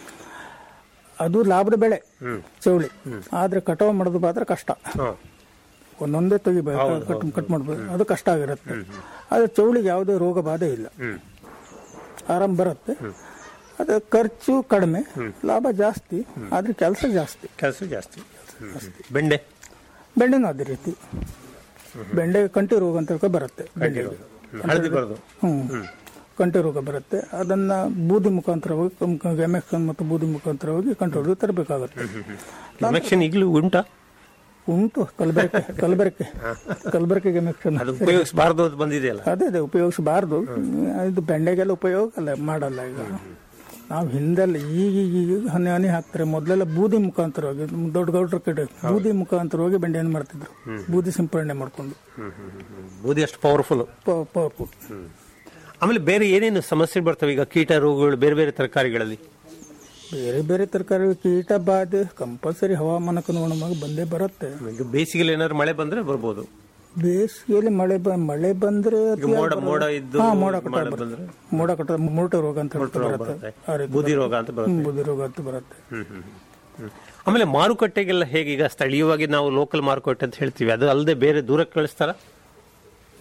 ಅದು ಲಾಭದ ಬೆಳೆ ಚೌಳಿ ಆದ್ರೆ ಕಟಾವು ಮಾಡೋದು ಮಾತ್ರ ಕಷ್ಟ ಒಂದೊಂದೇ ತೆಗಿಬೇಕು ಕಟ್ ಕಟ್ ಮಾಡ್ಬೇಕು ಅದು ಕಷ್ಟ ಆಗಿರುತ್ತೆ ಆದ್ರೆ ಚೌಳಿಗೆ ಯಾವುದೇ ರೋಗ ಬಾಧೆ ಇಲ್ಲ ಆರಾಮ್ ಬರುತ್ತೆ ಅದು ಖರ್ಚು ಕಡಿಮೆ ಲಾಭ ಜಾಸ್ತಿ ಆದ್ರೆ ಕೆಲಸ ಜಾಸ್ತಿ ಕೆಲಸ ಜಾಸ್ತಿ ಬೆಂಡೆ ಬೆಂಡೆನೂ ಅದೇ ರೀತಿ ಬೆಂಡೆ ಕಂಟಿ ರೋಗ ಅಂತ ಹೇಳ್ಕೊ ಬರುತ್ತೆ ಬೆಂಡೆಗೆ ಹಳದಿ ಬರೋದು ಹ್ಮ್ ಕಂಟಿ ರೋಗ ಬರುತ್ತೆ ಅದನ್ನ ಬೂದಿ ಮುಖಾಂತರವಾಗಿ ಎಮೆಕ್ಷನ್ ಮತ್ತು ಬೂದಿ ಮುಖಾಂತರವಾಗಿ ಕಂಟ್ರೋಲ್ ತರಬೇಕಾಗುತ್ತೆ ಕನೆಕ್ಷನ್ ಈಗಲೂ ಉಂಟಾ ಉಂಟು ಕಲಬೆರಕೆ ಕಲಬೆರಕೆ ಕಲಬೆರಕೆ ಎಮೆಕ್ಷನ್ ಅದು ಉಪಯೋಗಿಸಬಾರ್ದು ಅಂತ ಬಂದಿದೆಯಲ್ಲ ಅದೇ ಅದೇ ಉಪಯೋಗಿಸಬಾರ್ದು ಇದು ಬೆಂಡೆಗೆಲ್ಲ ಉಪಯೋಗ ಅಲ್ಲ ಮಾಡಲ್ಲ ಈಗ ನಾವು ಹಿಂದೆಲ್ಲ ಈಗ ಈಗ ಹನಿ ಹನಿ ಹಾಕ್ತಾರೆ ಮೊದಲೆಲ್ಲ ಬೂದಿ ಮುಖಾಂತರವಾಗಿ ದೊಡ್ಡ ಗೌಡ್ರ ಕಡೆ ಬೂದಿ ಮುಖಾಂತರವಾಗಿ ಬೆಂಡೆಯನ್ನು ಮಾಡ್ತಿದ್ರು ಬೂದಿ ಸಿಂಪರಣೆ ಮಾಡ್ಕೊಂಡು ಬೂದಿ ಅಷ್ಟು ಪವರ್ಫುಲ್ ಪವರ್ಫುಲ್ ಆಮೇಲೆ ಬೇರೆ ಏನೇನು ಸಮಸ್ಯೆ ಬರ್ತವೆ ಈಗ ಕೀಟ ರೋಗಗಳು ಬೇರೆ ಬೇರೆ ತರಕಾರಿಗಳಲ್ಲಿ ಬೇರೆ ಬೇರೆ ತರಕಾರಿ ಕೀಟ ಬಾಧೆ ಕಂಪಲ್ಸರಿ ಹವಾಮಾನಕ್ಕೆ ಅನುಗುಣವಾಗಿ ಬಂದೇ ಬರುತ್ತೆ ಈಗ ಬೇಸಿಗೆಲಿ ಏನಾದ್ರು ಮಳೆ ಬಂದ್ರೆ ಬರ್ಬೋದು ಬೇಸಿಗೆಯಲ್ಲಿ ಮಳೆ ಬ ಮಳೆ ಬಂದ್ರೆ ಈಗ ಮೋಡ ಮೋಡ ಇದ್ದು ಹಾ, ಮೋಡ ಕಟ್ಟ ಮಳೆ ಬರುತ್ತೆ. ಬಂದ್ರೆ ಮೋಡ ಕಟ್ಟ ಮುರುಟ ರೋಗ ಅಂತ ಹೇಳ್ತಾ ರೋಗ ಬರುತ್ತೆ ಬರುತ್ತೆ. ಆ ರೀತಿ ಬೂದಿ ರೋಗ ಅಂತ ಬರುತ್ತೆ. ಹ್ಮ್, ಬೂದಿ ರೋಗ ಅಂತ ಬರುತ್ತೆ ಹ್ಮ್, ಹ್ಮ್, ಹ್ಮ್. ಆಮೇಲೆ ಮಾರುಕಟ್ಟೆಗೆಲ್ಲ ಹೇಗೆ ಈಗ ಸ್ಥಳೀಯವಾಗಿ ನಾವು ಲೋಕಲ್ ಮಾರುಕಟ್ಟೆ ಅಂತ ಹೇಳ್ತೀವಿ ಅದು ಅಲ್ಲದೆ ಬೇರೆ ದೂರಕ್ಕೆ ಕಳಿಸ್ತಾರ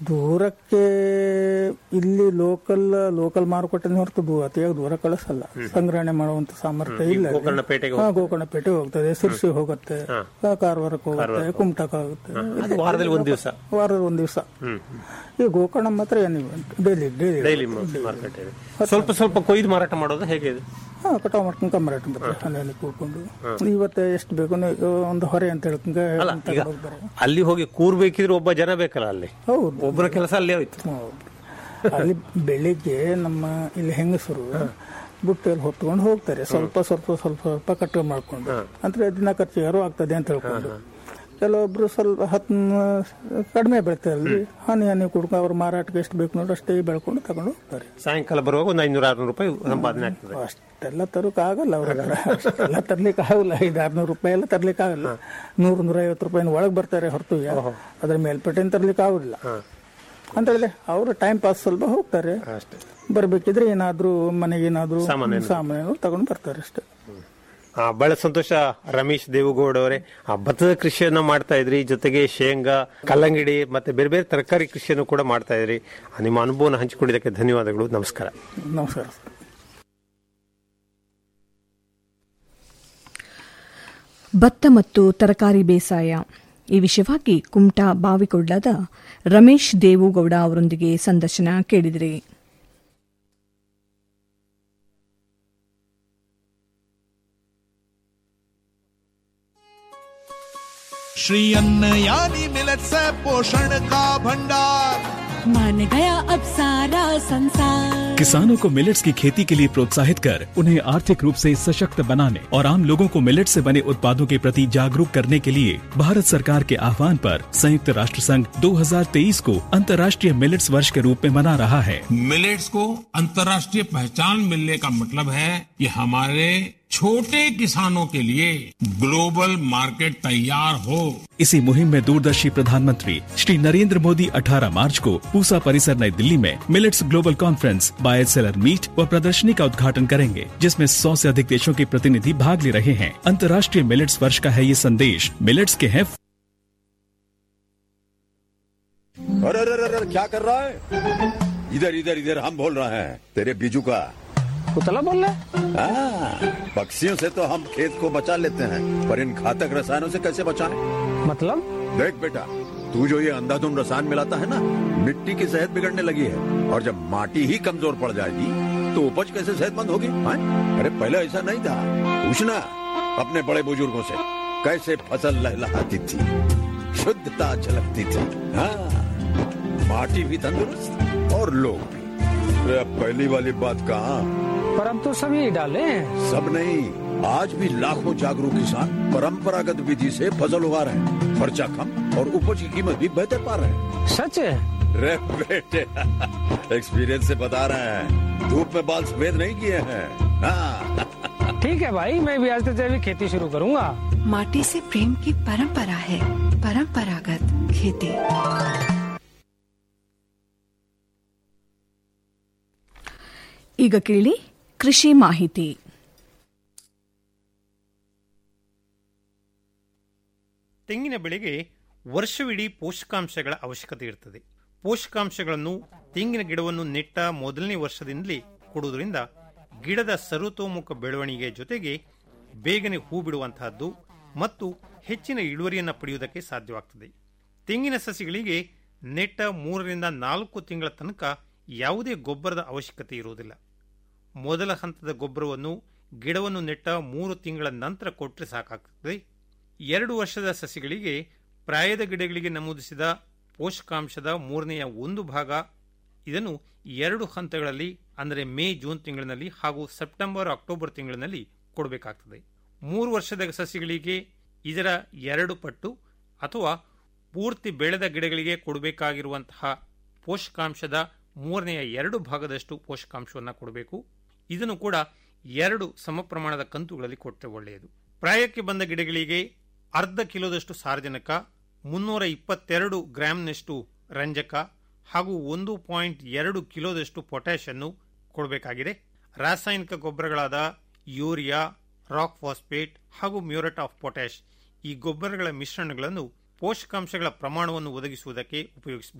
ದೂರಕ್ಕೆ ಇಲ್ಲಿ ಲೋಕಲ್ ಲೋಕಲ್ ಮಾರುಕಟ್ಟೆ ಹೊರತು ದೂ- ಅತಿಯಾಗಿ ದೂರ ಕಳಿಸಲ್ಲ ಸಂಗ್ರಹಣೆ ಮಾಡುವಂತ ಸಾಮರ್ಥ್ಯ ಇಲ್ಲ ಇಲ್ಲಿ. ಗೋಕರ್ಣಪೇಟೆಗೆ ಹಾ ಗೋಕರ್ಣಪೇಟೆ ಹೋಗ್ತದೆ ಸಿರ್ಸಿ ಹೋಗುತ್ತೆ ಆ, ಕಾರವಾರಕ್ಕೆ ಹೋಗುತ್ತೆ ಕುಮಟಕ್ಕೆ ಹೋಗುತ್ತೆ ಅದು ವಾರದಲ್ಲಿ ಒಂದ್ ದಿವಸ ವಾರದ ಒಂದ್ ದಿವಸ ಈ ಗೋಕರ್ಣ ಮಾತ್ರ ಏನು ಡೈಲಿ ಡೈಲಿ ಡೈಲಿ ಮಾರ್ಕೆಟ್ ಇದೆ ಸ್ವಲ್ಪ ಸ್ವಲ್ಪ ಕೊಯ್ದು ಮಾರಾಟ ಮಾಡೋದು ಹೇಗೆ ಇದು ಹಾ ಕಟಾವ್ ಮಾಡ್ಕೊಂಡು ಕಮ್ಮರಾಟ ಬರ್ತಾರೆ ಅಲ್ಲೆಲ್ಲ ಕೂತ್ಕೊಂಡು ಇವತ್ತು ಎಷ್ಟು ಬೇಕು ನೀವು ಒಂದು ಹೊರೆ ಅಂತ ಹೇಳ್ಕೊಂಡ ಅಲ್ಲ ಈಗ ಅಲ್ಲಿ ಹೋಗಿ ಕೂರ್ಬೇಕಿದ್ರೆ ಒಬ್ಬ ಜನ ಬೇಕಲ್ಲ ಅಲ್ಲಿ ಹೌದು ಒಬ್ಬರ ಕೆಲಸ ಅಲ್ಲೇ ಹೋಯ್ತು ಹೌದು. ಅಲ್ಲಿ ಬೆಳಿಗ್ಗೆ ನಮ್ಮ ಇಲ್ಲಿ ಹೆಂಗಸರು ಬುಟ್ಟಿಯಲ್ಲಿ ಹೊತ್ಕೊಂಡು ಹೋಗ್ತಾರೆ ಸ್ವಲ್ಪ ಸ್ವಲ್ಪ ಸ್ವಲ್ಪ ಸ್ವಲ್ಪ ಕಟ್ಟು ಮಾಡ್ಕೊಂಡು ಅಂದ್ರೆ ದಿನ ಖರ್ಚಿಗಾರು ಆಗ್ತದೆ ಅಂತ ಹೇಳ್ಕೊಂಡು ಕೆಲವೊಬ್ರು ಸ್ವಲ್ಪ ಹತ್ತು ಕಡಿಮೆ ಬೆಳಿತಾರೆ ಅಲ್ಲಿ ಹನಿ ಹನಿ ಕುಡ್ಕೊಂಡು ಅವ್ರ ಮಾರಾಟಕ್ಕೆ ಎಷ್ಟು ಬೇಕು ನೋಡಿ ಅಷ್ಟೇ ಬೆಳ್ಕೊಂಡು ತಗೊಂಡು ಹೋಗ್ತಾರೆ ಸಾಯಂಕಾಲ ಬರುವಾಗ ಒಂದು ಐನೂರ ಆರ್ನೂರು ರೂಪಾಯಿ ಸಂಪಾದನೆ ಆಗ್ತದೆ ಅಷ್ಟೆಲ್ಲ ತರಕ್ ಆಗಲ್ಲ ಅವ್ರ ಹತ್ರ ಅಷ್ಟೆಲ್ಲ ತರ್ಲಿಕ್ಕೆ ಆಗಲ್ಲ ಐದು ಆರ್ನೂರು ರೂಪಾಯಿ ಎಲ್ಲ ತರ್ಲಿಕ್ಕೆ ಆಗಲ್ಲ ನೂರು ನೂರ ಐವತ್ತು ರೂಪಾಯಿ ಒಳಗೆ ಬರ್ತಾರೆ ಹೊರತು ಅದ್ರ ಮೇಲ್ಪಟ್ಟೆನ್ ತರ್ಲಿಕ್ಕೆ ಆಗುದಿಲ್ಲ ಅಂತ ಹೇಳಿದ್ರೆ ಅವರು ಟೈಮ್ ಪಾಸ್ ಸ್ವಲ್ಪ ಹೋಗ್ತಾರೆ ಅಷ್ಟೇ ಬರ್ಬೇಕಿದ್ರೆ ಏನಾದ್ರೂ ಮನೆಗೆ ಏನಾದ್ರೂ ಸಾಮಾನೇನು. ಸಾಮಾನು ತಗೊಂಡು ಬರ್ತಾರೆ ಅಷ್ಟೇ ಆ, ಬಹಳ ಸಂತೋಷ ರಮೇಶ್ ದೇವಗೌಡ ಅವರೇ ಆ ಭತ್ತದ ಕೃಷಿಯನ್ನ ಮಾಡ್ತಾ ಇದ್ರಿ ಜೊತೆಗೆ ಶೇಂಗಾ ಕಲ್ಲಂಗಡಿ ಮತ್ತೆ ಬೇರೆ ಬೇರೆ ತರಕಾರಿ ಕೃಷಿಯನ್ನು ಕೂಡ ಮಾಡ್ತಾ ಇದ್ರಿ ಆ, ನಿಮ್ಮ ಅನುಭವನ ಹಂಚಿಕೊಂಡಿದ್ದಕ್ಕೆ ಧನ್ಯವಾದಗಳು ನಮಸ್ಕಾರ ನಮಸ್ಕಾರ ಭತ್ತ ಮತ್ತು ತರಕಾರಿ ಬೇಸಾಯ ಈ ವಿಷಯವಾಗಿ ಕುಮಟಾ ಬಾವಿಕೊಡ್ಲದ ರಮೇಶ್ ದೇವುಗೌಡ ಅವರೊಂದಿಗೆ ಸಂದರ್ಶನ ಕೇಳಿದಿರಿ श्री अन्न यानी मिलत से पोषण का भंडार मान गया अब सारा संसार किसानों को मिलेट्स की खेती के लिए प्रोत्साहित कर उन्हें आर्थिक रूप से सशक्त बनाने और आम लोगों को मिलेट से बने उत्पादों के प्रति जागरूक करने के लिए भारत सरकार के आह्वान पर संयुक्त राष्ट्र संघ 2023 को अंतर्राष्ट्रीय मिलेट्स वर्ष के रूप में मना रहा है मिलेट्स को अंतर्राष्ट्रीय पहचान मिलने का मतलब है कि हमारे छोटे किसानों के लिए ग्लोबल मार्केट तैयार हो इसी मुहिम में दूरदर्शी प्रधानमंत्री श्री नरेंद्र मोदी 18 मार्च को पूसा परिसर नई दिल्ली में millets global conference buy seller meet व प्रदर्शनी का उद्घाटन करेंगे जिसमें 100 से अधिक देशों के प्रतिनिधि भाग ले रहे हैं अंतर्राष्ट्रीय मिलेट्स वर्ष का है ये संदेश मिलेट्स के हैं अरे अरे अरे अरे, क्या कर रहा है इधर इधर इधर हम बोल रहे हैं तेरे बीजू का पुतला बोल रहा है हाँ, पक्षियों से तो हम खेत को बचा लेते हैं पर इन घातक रसायनों से कैसे बचाएं? मतलब देख बेटा तू जो ये अंधाधुंध रसायन मिलाता है ना मिट्टी की सेहत बिगड़ने लगी है और जब माटी ही कमजोर पड़ जाएगी तो उपज कैसे सेहतमंद होगी हाँ? अरे पहले ऐसा नहीं था पूछना अपने बड़े बुजुर्गों से कैसे फसल लहलहाती थी शुद्धता झलकती थी हाँ माटी भी तंदुरुस्त और लोग भी अरे अब पहली वाली बात कहाँ पर अब तो सभी डाले हैं सब नहीं आज भी लाखों जागरूक किसान परंपरागत विधि से फसल उगा रहे हैं खर्चा कम और उपज की कीमत भी बेहतर पा रहे हैं सच है रे बेटे एक्सपीरियंस से बता रहे हैं धूप में बाल सफेद नहीं किए हैं हाँ ठीक है भाई मैं भी आज से जैविक खेती शुरू करूंगा माटी से प्रेम की परंपरा है परंपरागत खेती ಈಗ ಕೇಳಿ ಕೃಷಿ ಮಾಹಿತಿ ತೆಂಗಿನ ಬೆಳೆಗೆ ವರ್ಷವಿಡೀ ಪೋಷಕಾಂಶಗಳ ಅವಶ್ಯಕತೆ ಇರುತ್ತದೆ ಪೋಷಕಾಂಶಗಳನ್ನು ತೆಂಗಿನ ಗಿಡವನ್ನು ನೆಟ್ಟ ಮೊದಲನೇ ವರ್ಷದಿಂದಲೇ ಕೊಡುವುದರಿಂದ ಗಿಡದ ಸರ್ವತೋಮುಖ ಬೆಳವಣಿಗೆ ಜೊತೆಗೆ ಬೇಗನೆ ಹೂ ಬಿಡುವಂತಹದ್ದು ಮತ್ತು ಹೆಚ್ಚಿನ ಇಳುವರಿಯನ್ನು ಪಡೆಯುವುದಕ್ಕೆ ಸಾಧ್ಯವಾಗ್ತದೆ ತೆಂಗಿನ ಸಸಿಗಳಿಗೆ ನೆಟ್ಟ ಮೂರರಿಂದ ನಾಲ್ಕು ತಿಂಗಳ ತನಕ ಯಾವುದೇ ಗೊಬ್ಬರದ ಅವಶ್ಯಕತೆ ಇರುವುದಿಲ್ಲ ಮೊದಲ ಹಂತದ ಗೊಬ್ಬರವನ್ನು ಗಿಡವನ್ನು ನೆಟ್ಟ ಮೂರು ತಿಂಗಳ ನಂತರ ಕೊಟ್ಟರೆ ಸಾಕಾಗ್ತದೆ ಎರಡು ವರ್ಷದ ಸಸಿಗಳಿಗೆ ಪ್ರಾಯದ ಗಿಡಗಳಿಗೆ ನಮೂದಿಸಿದ ಪೋಷಕಾಂಶದ ಮೂರನೆಯ ಒಂದು ಭಾಗ ಇದನ್ನು ಎರಡು ಹಂತಗಳಲ್ಲಿ ಅಂದರೆ ಮೇ ಜೂನ್ ತಿಂಗಳಿನಲ್ಲಿ ಹಾಗೂ ಸೆಪ್ಟೆಂಬರ್ ಅಕ್ಟೋಬರ್ ತಿಂಗಳಿನಲ್ಲಿ ಕೊಡಬೇಕಾಗ್ತದೆ ಮೂರು ವರ್ಷದ ಸಸಿಗಳಿಗೆ ಇದರ ಎರಡು ಪಟ್ಟು ಅಥವಾ ಪೂರ್ತಿ ಬೆಳೆದ ಗಿಡಗಳಿಗೆ ಕೊಡಬೇಕಾಗಿರುವಂತಹ ಪೋಷಕಾಂಶದ ಮೂರನೆಯ ಎರಡು ಭಾಗದಷ್ಟು ಪೋಷಕಾಂಶವನ್ನು ಕೊಡಬೇಕು ಇದನ್ನು ಕೂಡ ಎರಡು ಸಮ ಪ್ರಮಾಣದ ಕಂತುಗಳಲ್ಲಿ ಕೊಟ್ಟರೆ ಒಳ್ಳೆಯದು ಪ್ರಾಯಕ್ಕೆ ಬಂದ ಗಿಡಗಳಿಗೆ ಅರ್ಧ ಕಿಲೋದಷ್ಟು ಸಾರಜನಕ ಮುನ್ನೂರ ಇಪ್ಪತ್ತೆರಡು ಗ್ರಾಂನಷ್ಟು ರಂಜಕ ಹಾಗೂ ಒಂದು ಪಾಯಿಂಟ್ ಎರಡು ಕಿಲೋದಷ್ಟು ಪೊಟ್ಯಾಷ್ ಅನ್ನು ಕೊಡಬೇಕಾಗಿದೆ ರಾಸಾಯನಿಕ ಗೊಬ್ಬರಗಳಾದ ಯೂರಿಯಾ ರಾಕ್ ಫಾಸ್ಫೇಟ್ ಹಾಗೂ ಮ್ಯೂರೇಟ್ ಆಫ್ ಪೊಟ್ಯಾಷ್ ಈ ಗೊಬ್ಬರಗಳ ಮಿಶ್ರಣಗಳನ್ನು ಪೋಷಕಾಂಶಗಳ ಪ್ರಮಾಣವನ್ನು ಒದಗಿಸುವುದಕ್ಕೆ ಉಪಯೋಗಿಸಬಹುದು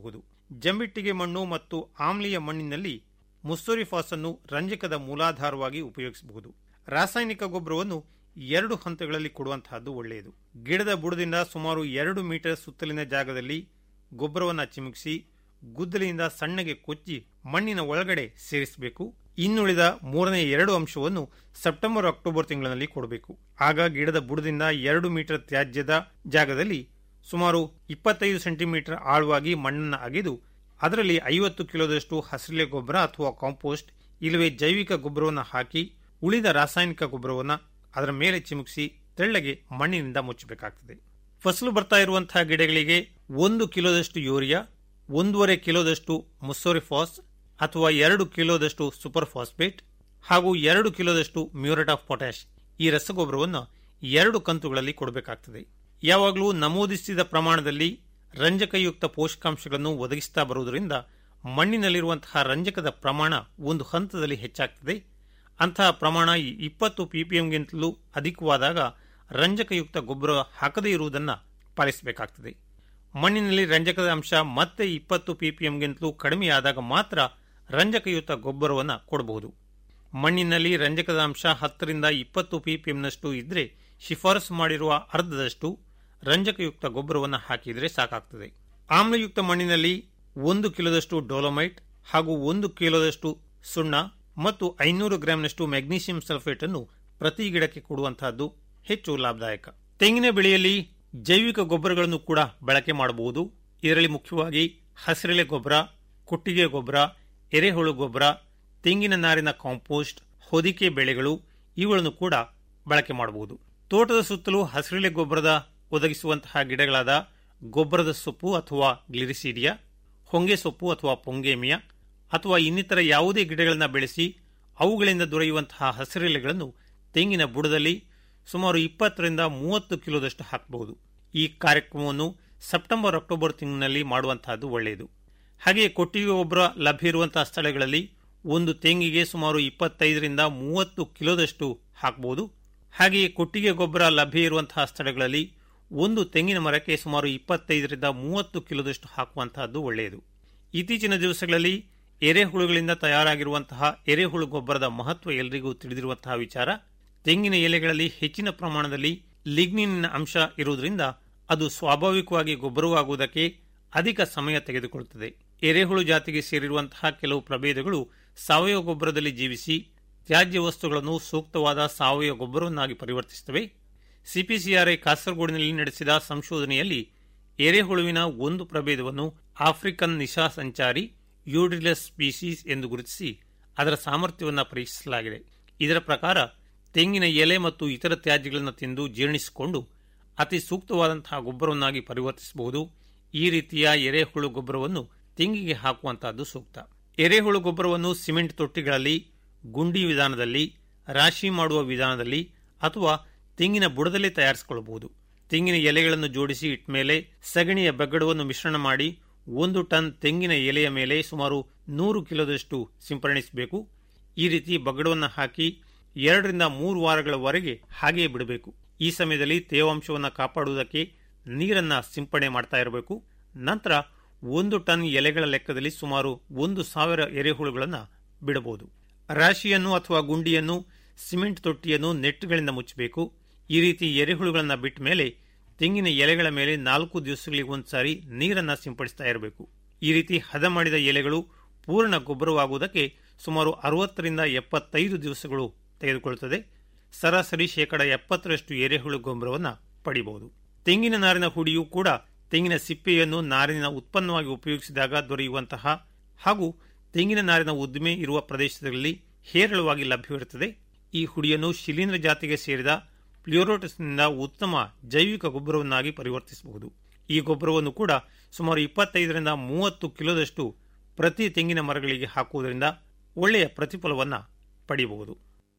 ಜಂಬಿಟ್ಟಿಗೆ ಮಣ್ಣು ಮತ್ತು ಆಮ್ಲೀಯ ಮಣ್ಣಿನಲ್ಲಿ ಮುಸ್ಸೋರಿಫಾಸ್ ಅನ್ನು ರಂಜಕದ ಮೂಲಾಧಾರವಾಗಿ ಉಪಯೋಗಿಸಬಹುದು ರಾಸಾಯನಿಕ ಗೊಬ್ಬರವನ್ನು ಎರಡು ಹಂತಗಳಲ್ಲಿ ಕೊಡುವಂತಹದ್ದು ಒಳ್ಳೆಯದು ಗಿಡದ ಬುಡದಿಂದ ಸುಮಾರು ಎರಡು ಮೀಟರ್ ಸುತ್ತಲಿನ ಜಾಗದಲ್ಲಿ ಗೊಬ್ಬರವನ್ನು ಚಿಮುಕಿಸಿ ಗುದ್ದಲಿಯಿಂದ ಸಣ್ಣಗೆ ಕೊಚ್ಚಿ ಮಣ್ಣಿನ ಒಳಗಡೆ ಸೇರಿಸಬೇಕು ಇನ್ನುಳಿದ ಮೂರನೇ ಎರಡು ಅಂಶವನ್ನು ಸೆಪ್ಟೆಂಬರ್ ಅಕ್ಟೋಬರ್ ತಿಂಗಳಿನಲ್ಲಿ ಕೊಡಬೇಕು ಆಗ ಗಿಡದ ಬುಡದಿಂದ ಎರಡು ಮೀಟರ್ ತ್ಯಾಜ್ಯದ ಜಾಗದಲ್ಲಿ ಸುಮಾರು ಇಪ್ಪತ್ತೈದು ಸೆಂಟಿಮೀಟರ್ ಆಳವಾಗಿ ಮಣ್ಣನ್ನು ಅಗೆದು ಅದರಲ್ಲಿ ಐವತ್ತು ಕಿಲೋದಷ್ಟು ಹಸಿರೆಲೆ ಗೊಬ್ಬರ ಅಥವಾ ಕಾಂಪೋಸ್ಟ್ ಇಲ್ಲವೇ ಜೈವಿಕ ಗೊಬ್ಬರವನ್ನು ಹಾಕಿ ಉಳಿದ ರಾಸಾಯನಿಕ ಗೊಬ್ಬರವನ್ನು ಅದರ ಮೇಲೆ ಚಿಮುಕಿಸಿ ತೆಳ್ಳಗೆ ಮಣ್ಣಿನಿಂದ ಮುಚ್ಚಬೇಕಾಗ್ತದೆ ಫಸಲು ಬರ್ತಾ ಇರುವಂತಹ ಗಿಡಗಳಿಗೆ ಒಂದು ಕಿಲೋದಷ್ಟು ಯೂರಿಯಾ ಒಂದೂವರೆ ಕಿಲೋದಷ್ಟು ಮುಸ್ಸೋರಿಫಾಸ್ ಅಥವಾ ಎರಡು ಕಿಲೋದಷ್ಟು ಸೂಪರ್ ಫಾಸ್ಫೇಟ್ ಹಾಗೂ ಎರಡು ಕಿಲೋದಷ್ಟು ಮ್ಯೂರೇಟ್ ಆಫ್ ಪೊಟ್ಯಾಶ್ ಈ ರಸಗೊಬ್ಬರವನ್ನು ಎರಡು ಕಂತುಗಳಲ್ಲಿ ಕೊಡಬೇಕಾಗ್ತದೆ ಯಾವಾಗಲೂ ನಮೂದಿಸಿದ ಪ್ರಮಾಣದಲ್ಲಿ ರಂಜಕಯುಕ್ತ ಪೋಷಕಾಂಶಗಳನ್ನು ಒದಗಿಸ್ತಾ ಬರುವುದರಿಂದ ಮಣ್ಣಿನಲ್ಲಿರುವಂತಹ ರಂಜಕದ ಪ್ರಮಾಣ ಒಂದು ಹಂತದಲ್ಲಿ ಹೆಚ್ಚಾಗ್ತದೆ ಅಂತಹ ಪ್ರಮಾಣ ಇಪ್ಪತ್ತು ಪಿಪಿಎಂಗಿಂತಲೂ ಅಧಿಕವಾದಾಗ ರಂಜಕಯುಕ್ತ ಗೊಬ್ಬರ ಹಾಕದೇ ಇರುವುದನ್ನು ಪಾಲಿಸಬೇಕಾಗ್ತದೆ ಮಣ್ಣಿನಲ್ಲಿ ರಂಜಕದ ಅಂಶ ಮತ್ತೆ ಇಪ್ಪತ್ತು ಪಿಪಿಎಂಗಿಂತಲೂ ಕಡಿಮೆಯಾದಾಗ ಮಾತ್ರ ರಂಜಕಯುಕ್ತ ಗೊಬ್ಬರವನ್ನು ಕೊಡಬಹುದು ಮಣ್ಣಿನಲ್ಲಿ ರಂಜಕದ ಅಂಶ ಹತ್ತರಿಂದ ಇಪ್ಪತ್ತು ಪಿಪಿಎಂನಷ್ಟು ಇದ್ರೆ ಶಿಫಾರಸು ಮಾಡಿರುವ ಅರ್ಧದಷ್ಟು ರಂಜಕಯುಕ್ತ ಗೊಬ್ಬರವನ್ನು ಹಾಕಿದರೆ ಸಾಕಾಗ್ತದೆ ಆಮ್ಲಯುಕ್ತ ಮಣ್ಣಿನಲ್ಲಿ ಒಂದು ಕಿಲೋದಷ್ಟು ಡೋಲೋಮೈಟ್ ಹಾಗೂ ಒಂದು ಕಿಲೋದಷ್ಟು ಸುಣ್ಣ ಮತ್ತು ಐನೂರು ಗ್ರಾಂನಷ್ಟು ಮೆಗ್ನೀಷಿಯಂ ಸಲ್ಫೇಟ್ ಅನ್ನು ಪ್ರತಿ ಗಿಡಕ್ಕೆ ಕೊಡುವಂತಹದ್ದು ಹೆಚ್ಚು ಲಾಭದಾಯಕ ತೆಂಗಿನ ಬೆಳೆಯಲ್ಲಿ ಜೈವಿಕ ಗೊಬ್ಬರಗಳನ್ನು ಕೂಡ ಬಳಕೆ ಮಾಡಬಹುದು ಇದರಲ್ಲಿ ಮುಖ್ಯವಾಗಿ ಹಸಿರೆಲೆ ಗೊಬ್ಬರ ಕೊಟ್ಟಿಗೆ ಗೊಬ್ಬರ ಎರೆಹುಳು ಗೊಬ್ಬರ ತೆಂಗಿನ ನಾರಿನ ಕಾಂಪೋಸ್ಟ್ ಹೊದಿಕೆ ಬೆಳೆಗಳು ಇವುಗಳನ್ನು ಕೂಡ ಬಳಕೆ ಮಾಡಬಹುದು ತೋಟದ ಸುತ್ತಲೂ ಹಸಿರೆಲೆ ಗೊಬ್ಬರದ ಒದಗಿಸುವಂತಹ ಗಿಡಗಳಾದ ಗೊಬ್ಬರದ ಸೊಪ್ಪು ಅಥವಾ ಗ್ಲಿರಿಸೀಡಿಯಾ ಹೊಂಗೆ ಸೊಪ್ಪು ಅಥವಾ ಪೊಂಗೇಮಿಯಾ ಅಥವಾ ಇನ್ನಿತರ ಯಾವುದೇ ಗಿಡಗಳನ್ನು ಬೆಳೆಸಿ ಅವುಗಳಿಂದ ದೊರೆಯುವಂತಹ ಹಸಿರೆಲೆಗಳನ್ನು ತೆಂಗಿನ ಬುಡದಲ್ಲಿ ಸುಮಾರು ಇಪ್ಪತ್ತರಿಂದ ಮೂವತ್ತು ಕಿಲೋದಷ್ಟು ಹಾಕಬಹುದು ಈ ಕಾರ್ಯಕ್ರಮವನ್ನು ಸೆಪ್ಟೆಂಬರ್ ಅಕ್ಟೋಬರ್ ತಿಂಗಳಿನಲ್ಲಿ ಮಾಡುವಂತಹದ್ದು ಒಳ್ಳೆಯದು ಹಾಗೆಯೇ ಕೊಟ್ಟಿಗೆ ಗೊಬ್ಬರ ಲಭ್ಯ ಇರುವಂತಹ ಸ್ಥಳಗಳಲ್ಲಿ ಒಂದು ತೆಂಗಿಗೆ ಸುಮಾರು ಇಪ್ಪತ್ತೈದರಿಂದ ಮೂವತ್ತು ಕಿಲೋದಷ್ಟು ಹಾಕಬಹುದು ಹಾಗೆಯೇ ಕೊಟ್ಟಿಗೆ ಗೊಬ್ಬರ ಲಭ್ಯ ಇರುವಂತಹ ಸ್ಥಳಗಳಲ್ಲಿ ಒಂದು ತೆಂಗಿನ ಮರಕ್ಕೆ ಸುಮಾರು ಇಪ್ಪತ್ತೈದರಿಂದ ಮೂವತ್ತು ಕಿಲೋದಷ್ಟು ಹಾಕುವಂತಹದ್ದು ಒಳ್ಳೆಯದು ಇತ್ತೀಚಿನ ದಿವಸಗಳಲ್ಲಿ ಎರೆಹುಳುಗಳಿಂದ ತಯಾರಾಗಿರುವಂತಹ ಎರೆಹುಳು ಗೊಬ್ಬರದ ಮಹತ್ವ ಎಲ್ಲರಿಗೂ ತಿಳಿದಿರುವಂತಹ ವಿಚಾರ ತೆಂಗಿನ ಎಲೆಗಳಲ್ಲಿ ಹೆಚ್ಚಿನ ಪ್ರಮಾಣದಲ್ಲಿ ಲಿಗ್ನಿನ್ ಅಂಶ ಇರುವುದರಿಂದ ಅದು ಸ್ವಾಭಾವಿಕವಾಗಿ ಗೊಬ್ಬರವಾಗುವುದಕ್ಕೆ ಅಧಿಕ ಸಮಯ ತೆಗೆದುಕೊಳ್ಳುತ್ತದೆ ಎರೆಹುಳು ಜಾತಿಗೆ ಸೇರಿರುವಂತಹ ಕೆಲವು ಪ್ರಭೇದಗಳು ಸಾವಯವ ಗೊಬ್ಬರದಲ್ಲಿ ಜೀವಿಸಿ ತ್ಯಾಜ್ಯ ವಸ್ತುಗಳನ್ನು ಸೂಕ್ತವಾದ ಸಾವಯವ ಗೊಬ್ಬರವನ್ನಾಗಿ ಪರಿವರ್ತಿಸುತ್ತವೆ ಸಿಪಿಸಿಆರ್ಐ ಕಾಸರಗೋಡಿನಲ್ಲಿ ನಡೆಸಿದ ಸಂಶೋಧನೆಯಲ್ಲಿ ಎರೆಹುಳುವಿನ ಒಂದು ಪ್ರಭೇದವನ್ನು ಆಫ್ರಿಕನ್ ನಿಶಾ ಸಂಚಾರಿ ಯೂಡ್ರಿಲಸ್ ಸ್ಪೀಸೀಸ್ ಎಂದು ಗುರುತಿಸಿ ಅದರ ಸಾಮರ್ಥ್ಯವನ್ನು ಪರೀಕ್ಷಿಸಲಾಗಿದೆ ಇದರ ಪ್ರಕಾರ ತೆಂಗಿನ ಎಲೆ ಮತ್ತು ಇತರ ತ್ಯಾಜ್ಯಗಳನ್ನು ತಿಂದು ಜೀರ್ಣಿಸಿಕೊಂಡು ಅತಿ ಸೂಕ್ತವಾದಂತಹ ಗೊಬ್ಬರವನ್ನಾಗಿ ಪರಿವರ್ತಿಸಬಹುದು ಈ ರೀತಿಯ ಎರೆಹುಳು ಗೊಬ್ಬರವನ್ನು ತೆಂಗಿಗೆ ಹಾಕುವಂತಹದ್ದು ಸೂಕ್ತ ಎರೆಹುಳು ಗೊಬ್ಬರವನ್ನು ಸಿಮೆಂಟ್ ತೊಟ್ಟಿಗಳಲ್ಲಿ ಗುಂಡಿ ವಿಧಾನದಲ್ಲಿ ರಾಶಿ ಮಾಡುವ ವಿಧಾನದಲ್ಲಿ ಅಥವಾ ತೆಂಗಿನ ಬುಡದಲ್ಲೇ ತಯಾರಿಸಿಕೊಳ್ಳಬಹುದು ತೆಂಗಿನ ಎಲೆಗಳನ್ನು ಜೋಡಿಸಿ ಇಟ್ಮೇಲೆ ಸಗಣಿಯ ಬಗ್ಗಡವನ್ನು ಮಿಶ್ರಣ ಮಾಡಿ ಒಂದು ಟನ್ ತೆಂಗಿನ ಎಲೆಯ ಮೇಲೆ ಸುಮಾರು ನೂರು ಕಿಲೋದಷ್ಟು ಸಿಂಪಡಣಿಸಬೇಕು ಈ ರೀತಿ ಬಗ್ಗಡವನ್ನು ಹಾಕಿ ಎರಡರಿಂದ ಮೂರು ವಾರಗಳವರೆಗೆ ಹಾಗೆಯೇ ಬಿಡಬೇಕು ಈ ಸಮಯದಲ್ಲಿ ತೇವಾಂಶವನ್ನು ಕಾಪಾಡುವುದಕ್ಕೆ ನೀರನ್ನ ಸಿಂಪಡಣೆ ಮಾಡ್ತಾ ಇರಬೇಕು ನಂತರ ಒಂದು ಟನ್ ಎಲೆಗಳ ಲೆಕ್ಕದಲ್ಲಿ ಸುಮಾರು ಒಂದು ಸಾವಿರ ಎರೆಹುಳುಗಳನ್ನು ಬಿಡಬಹುದು ರಾಶಿಯನ್ನು ಅಥವಾ ಗುಂಡಿಯನ್ನು ಸಿಮೆಂಟ್ ತೊಟ್ಟಿಯನ್ನು ನೆಟ್ಗಳಿಂದ ಮುಚ್ಚಬೇಕು ಈ ರೀತಿ ಎರೆಹುಳುಗಳನ್ನು ಬಿಟ್ಟ ಮೇಲೆ ತೆಂಗಿನ ಎಲೆಗಳ ಮೇಲೆ ನಾಲ್ಕು ದಿವಸಗಳಿಗೆ ಒಂದ್ಸಾರಿ ನೀರನ್ನ ಸಿಂಪಡಿಸ್ತಾ ಇರಬೇಕು ಈ ರೀತಿ ಹದ ಮಾಡಿದ ಎಲೆಗಳು ಪೂರ್ಣ ಗೊಬ್ಬರವಾಗುವುದಕ್ಕೆ ಸುಮಾರು ಅರವತ್ತರಿಂದ ಎಪ್ಪತ್ತೈದು ದಿವಸಗಳು ತೆಗೆದುಕೊಳ್ಳುತ್ತದೆ ಸರಾಸರಿ ಶೇಕಡ ಎಪ್ಪತ್ತರಷ್ಟು ಎರೆಹುಳು ಗೊಬ್ಬರವನ್ನು ಪಡಿಬಹುದು ತೆಂಗಿನ ನಾರಿನ ಹುಡಿಯೂ ಕೂಡ ತೆಂಗಿನ ಸಿಪ್ಪೆಯನ್ನು ನಾರಿನ ಉತ್ಪನ್ನವಾಗಿ ಉಪಯೋಗಿಸಿದಾಗ ದೊರೆಯುವಂತಹ ಹಾಗೂ ತೆಂಗಿನ ನಾರಿನ ಉದ್ದಿಮೆ ಇರುವ ಪ್ರದೇಶದಲ್ಲಿ ಹೇರಳವಾಗಿ ಲಭ್ಯವಿರುತ್ತದೆ ಈ ಹುಡಿಯನ್ನು ಶಿಲೀಂಧ್ರ ಜಾತಿಗೆ ಸೇರಿದ ಪ್ಲಿಯೋರೋಟಸ್ನಿಂದ ಉತ್ತಮ ಜೈವಿಕ ಗೊಬ್ಬರವನ್ನಾಗಿ ಪರಿವರ್ತಿಸಬಹುದು ಈ ಗೊಬ್ಬರವನ್ನು ಕೂಡ ಸುಮಾರು ಇಪ್ಪತ್ತೈದರಿಂದ ಮೂವತ್ತು ಕಿಲೋದಷ್ಟು ಪ್ರತಿ ತೆಂಗಿನ ಮರಗಳಿಗೆ ಹಾಕುವುದರಿಂದ ಒಳ್ಳೆಯ ಪ್ರತಿಫಲವನ್ನು ಪಡೆಯಬಹುದು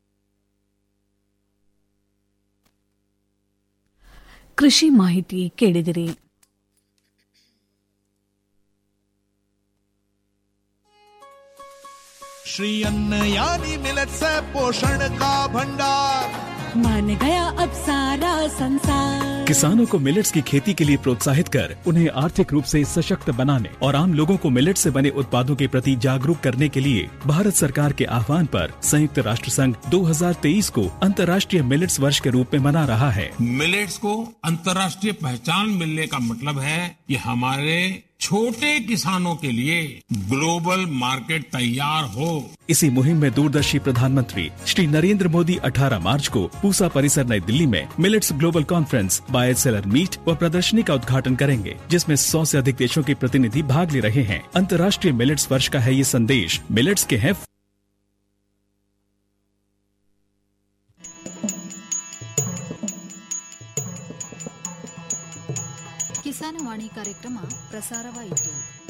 ಕೃಷಿ ಮಾಹಿತಿ ಕೇಳಿದಿರಿ श्री अन्न यानी मिलत से पोषण का भंडार मान गया अब सारा संसार किसानों को मिलेट्स की खेती के लिए प्रोत्साहित कर उन्हें आर्थिक रूप से सशक्त बनाने और आम लोगों को मिलेट से बने उत्पादों के प्रति जागरूक करने के लिए भारत सरकार के आह्वान पर संयुक्त राष्ट्र संघ 2023 को अंतर्राष्ट्रीय मिलेट्स वर्ष के रूप में मना रहा है मिलेट्स को अंतर्राष्ट्रीय पहचान मिलने का मतलब है कि हमारे छोटे किसानों के लिए ग्लोबल मार्केट तैयार हो इसी मुहिम में दूरदर्शी प्रधानमंत्री श्री नरेंद्र मोदी 18 मार्च को पूसा परिसर नई दिल्ली में millets global conference buy seller meet व प्रदर्शनी का उद्घाटन करेंगे जिसमें 100 से अधिक देशों के प्रतिनिधि भाग ले रहे हैं अंतर्राष्ट्रीय मिलेट्स वर्ष का है ये संदेश मिलेट्स के हैं ಕಿಸಾನವಾಣಿ ಕಾರ್ಯಕ್ರಮ ಪ್ರಸಾರವಾಯಿತು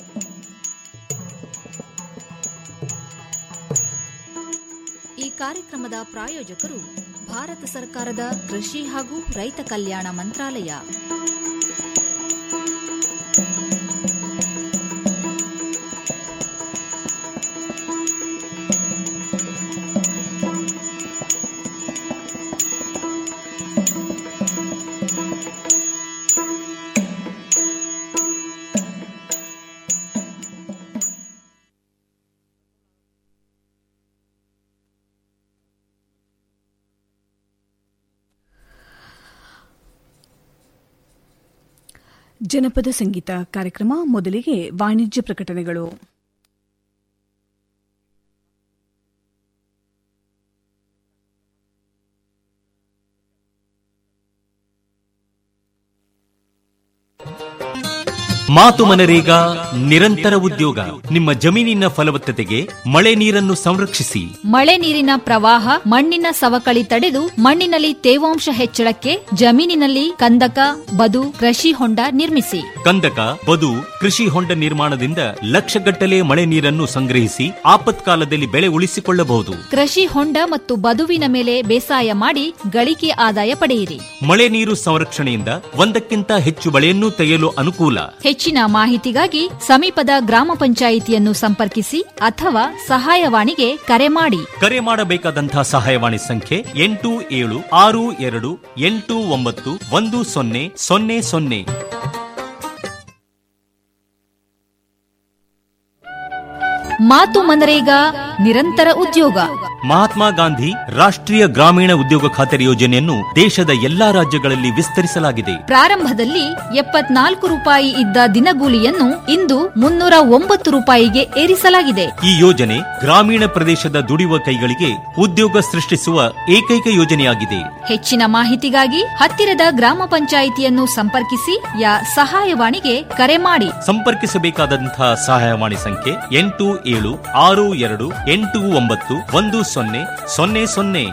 ಈ ಕಾರ್ಯಕ್ರಮದ ಪ್ರಾಯೋಜಕರು ಭಾರತ ಸರ್ಕಾರದ ಕೃಷಿ ಹಾಗೂ ರೈತ ಕಲ್ಯಾಣ ಮಂತ್ರಾಲಯ ಜನಪದ ಸಂಗೀತ ಕಾರ್ಯಕ್ರಮ ಮೊದಲಿಗೆ ವಾಣಿಜ್ಯ ಪ್ರಕಟಣೆಗಳು ಮಾತು ಮನರೇಗಾ ನಿರಂತರ ಉದ್ಯೋಗ ನಿಮ್ಮ ಜಮೀನಿನ ಫಲವತ್ತತೆಗೆ ಮಳೆ ನೀರನ್ನು ಸಂರಕ್ಷಿಸಿ ಮಳೆ ನೀರಿನ ಪ್ರವಾಹ ಮಣ್ಣಿನ ಸವಕಳಿ ತಡೆದು ಮಣ್ಣಿನಲ್ಲಿ ತೇವಾಂಶ ಹೆಚ್ಚಳಕ್ಕೆ ಜಮೀನಿನಲ್ಲಿ ಕಂದಕ ಬದು ಕೃಷಿ ಹೊಂಡ ನಿರ್ಮಿಸಿ ಕಂದಕ ಬದು ಕೃಷಿ ಹೊಂಡ ನಿರ್ಮಾಣದಿಂದ ಲಕ್ಷಗಟ್ಟಲೆ ಮಳೆ ನೀರನ್ನು ಸಂಗ್ರಹಿಸಿ ಆಪತ್ಕಾಲದಲ್ಲಿ ಬೆಳೆ ಉಳಿಸಿಕೊಳ್ಳಬಹುದು ಕೃಷಿ ಹೊಂಡ ಮತ್ತು ಬದುವಿನ ಮೇಲೆ ಬೇಸಾಯ ಮಾಡಿ ಗಳಿಕೆ ಆದಾಯ ಪಡೆಯಿರಿ ಮಳೆ ನೀರು ಸಂರಕ್ಷಣೆಯಿಂದ ಒಂದಕ್ಕಿಂತ ಹೆಚ್ಚು ಬೆಳೆಯನ್ನು ತೆಗೆಯಲು ಅನುಕೂಲ ಹೆಚ್ಚಿನ ಮಾಹಿತಿಗಾಗಿ ಸಮೀಪದ ಗ್ರಾಮ ಪಂಚಾಯಿತಿಯನ್ನು ಸಂಪರ್ಕಿಸಿ ಅಥವಾ ಸಹಾಯವಾಣಿಗೆ ಕರೆ ಮಾಡಿ ಕರೆ ಮಾಡಬೇಕಾದಂತಹ ಸಹಾಯವಾಣಿ ಸಂಖ್ಯೆ ಎಂಟು ಏಳು ಆರು ಎರಡು ಎಂಟು ಒಂಬತ್ತು ಒಂದು ಸೊನ್ನೆ ಸೊನ್ನೆ ಸೊನ್ನೆ ಮಾತು ಮನರೇಗಾ ನಿರಂತರ ಉದ್ಯೋಗ ಮಹಾತ್ಮ ಗಾಂಧಿ ರಾಷ್ಟ್ರೀಯ ಗ್ರಾಮೀಣ ಉದ್ಯೋಗ ಖಾತರಿ ಯೋಜನೆಯನ್ನು ದೇಶದ ಎಲ್ಲಾ ರಾಜ್ಯಗಳಲ್ಲಿ ವಿಸ್ತರಿಸಲಾಗಿದೆ ಪ್ರಾರಂಭದಲ್ಲಿ ಎಪ್ಪತ್ನಾಲ್ಕು ರೂಪಾಯಿ ಇದ್ದ ದಿನಗೂಲಿಯನ್ನು ಇಂದು ಮುನ್ನೂರ ಒಂಬತ್ತು ರೂಪಾಯಿಗೆ ಏರಿಸಲಾಗಿದೆ ಈ ಯೋಜನೆ ಗ್ರಾಮೀಣ ಪ್ರದೇಶದ ದುಡಿಯುವ ಕೈಗಳಿಗೆ ಉದ್ಯೋಗ ಸೃಷ್ಟಿಸುವ ಏಕೈಕ ಯೋಜನೆಯಾಗಿದೆ ಹೆಚ್ಚಿನ ಮಾಹಿತಿಗಾಗಿ ಹತ್ತಿರದ ಗ್ರಾಮ ಪಂಚಾಯಿತಿಯನ್ನು ಸಂಪರ್ಕಿಸಿ ಯಾ ಸಹಾಯವಾಣಿಗೆ ಕರೆ ಮಾಡಿ ಸಂಪರ್ಕಿಸಬೇಕಾದಂತಹ ಸಹಾಯವಾಣಿ ಸಂಖ್ಯೆ ಎಂಟು ಏಳು ಆರು ಎರಡು ಎಂಟು ಒಂಬತ್ತು ಒಂದು ಸೊನ್ನೆ ಸೊನ್ನೆ ಸೊನ್ನೆ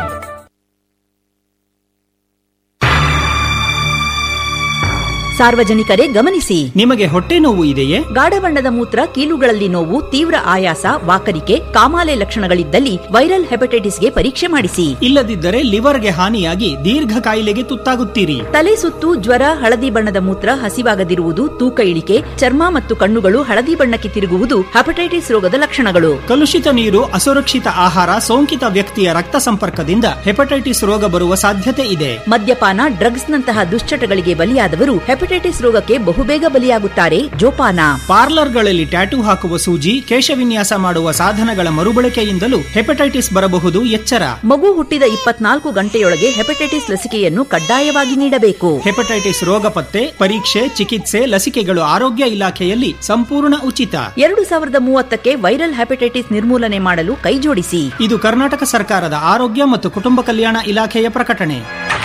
ಸಾರ್ವಜನಿಕರೇ ಗಮನಿಸಿ ನಿಮಗೆ ಹೊಟ್ಟೆ ನೋವು ಇದೆಯೇ ಗಾಢ ಬಣ್ಣದ ಮೂತ್ರ ಕೀಲುಗಳಲ್ಲಿ ನೋವು ತೀವ್ರ ಆಯಾಸ ವಾಕರಿಕೆ ಕಾಮಾಲೆ ಲಕ್ಷಣಗಳಿದ್ದಲ್ಲಿ ವೈರಲ್ ಹೆಪಟೈಟಿಸ್ಗೆ ಪರೀಕ್ಷೆ ಮಾಡಿಸಿ ಇಲ್ಲದಿದ್ದರೆ ಲಿವರ್ಗೆ ಹಾನಿಯಾಗಿ ದೀರ್ಘ ಕಾಯಿಲೆಗೆ ತುತ್ತಾಗುತ್ತೀರಿ ತಲೆ ಸುತ್ತು ಜ್ವರ ಹಳದಿ ಬಣ್ಣದ ಮೂತ್ರ ಹಸಿವಾಗದಿರುವುದು ತೂಕ ಇಳಿಕೆ ಚರ್ಮ ಮತ್ತು ಕಣ್ಣುಗಳು ಹಳದಿ ಬಣ್ಣಕ್ಕೆ ತಿರುಗುವುದು ಹೆಪಟೈಟಿಸ್ ರೋಗದ ಲಕ್ಷಣಗಳು ಕಲುಷಿತ ನೀರು ಅಸುರಕ್ಷಿತ ಆಹಾರ ಸೋಂಕಿತ ವ್ಯಕ್ತಿಯ ರಕ್ತ ಸಂಪರ್ಕದಿಂದ ಹೆಪಟೈಟಿಸ್ ರೋಗ ಬರುವ ಸಾಧ್ಯತೆ ಇದೆ ಮದ್ಯಪಾನ ಡ್ರಗ್ಸ್ನಂತಹ ದುಶ್ಚಟಗಳಿಗೆ ಬಲಿಯಾದವರು ಹೆಪಟೈಟಿಸ್ ರೋಗಕ್ಕೆ ಬಹುಬೇಗ ಬಲಿಯಾಗುತ್ತಾರೆ ಜೋಪಾನ ಪಾರ್ಲರ್ಗಳಲ್ಲಿ ಟ್ಯಾಟೂ ಹಾಕುವ ಸೂಜಿ ಕೇಶವಿನ್ಯಾಸ ಮಾಡುವ ಸಾಧನಗಳ ಮರುಬಳಕೆಯಿಂದಲೂ ಹೆಪಟೈಟಿಸ್ ಬರಬಹುದು ಎಚ್ಚರ ಮಗು ಹುಟ್ಟಿದ ಇಪ್ಪತ್ನಾಲ್ಕು ಗಂಟೆಯೊಳಗೆ ಹೆಪಟೈಟಿಸ್ ಲಸಿಕೆಯನ್ನು ಕಡ್ಡಾಯವಾಗಿ ನೀಡಬೇಕು ಹೆಪಟೈಟಿಸ್ ರೋಗ ಪತ್ತೆ ಪರೀಕ್ಷೆ ಚಿಕಿತ್ಸೆ ಲಸಿಕೆಗಳು ಆರೋಗ್ಯ ಇಲಾಖೆಯಲ್ಲಿ ಸಂಪೂರ್ಣ ಉಚಿತ ಎರಡು ಸಾವಿರದ ಮೂವತ್ತಕ್ಕೆ ವೈರಲ್ ಹೆಪಟೈಟಿಸ್ ನಿರ್ಮೂಲನೆ ಮಾಡಲು ಕೈಜೋಡಿಸಿ ಇದು ಕರ್ನಾಟಕ ಸರ್ಕಾರದ ಆರೋಗ್ಯ ಮತ್ತು ಕುಟುಂಬ ಕಲ್ಯಾಣ ಇಲಾಖೆಯ ಪ್ರಕಟಣೆ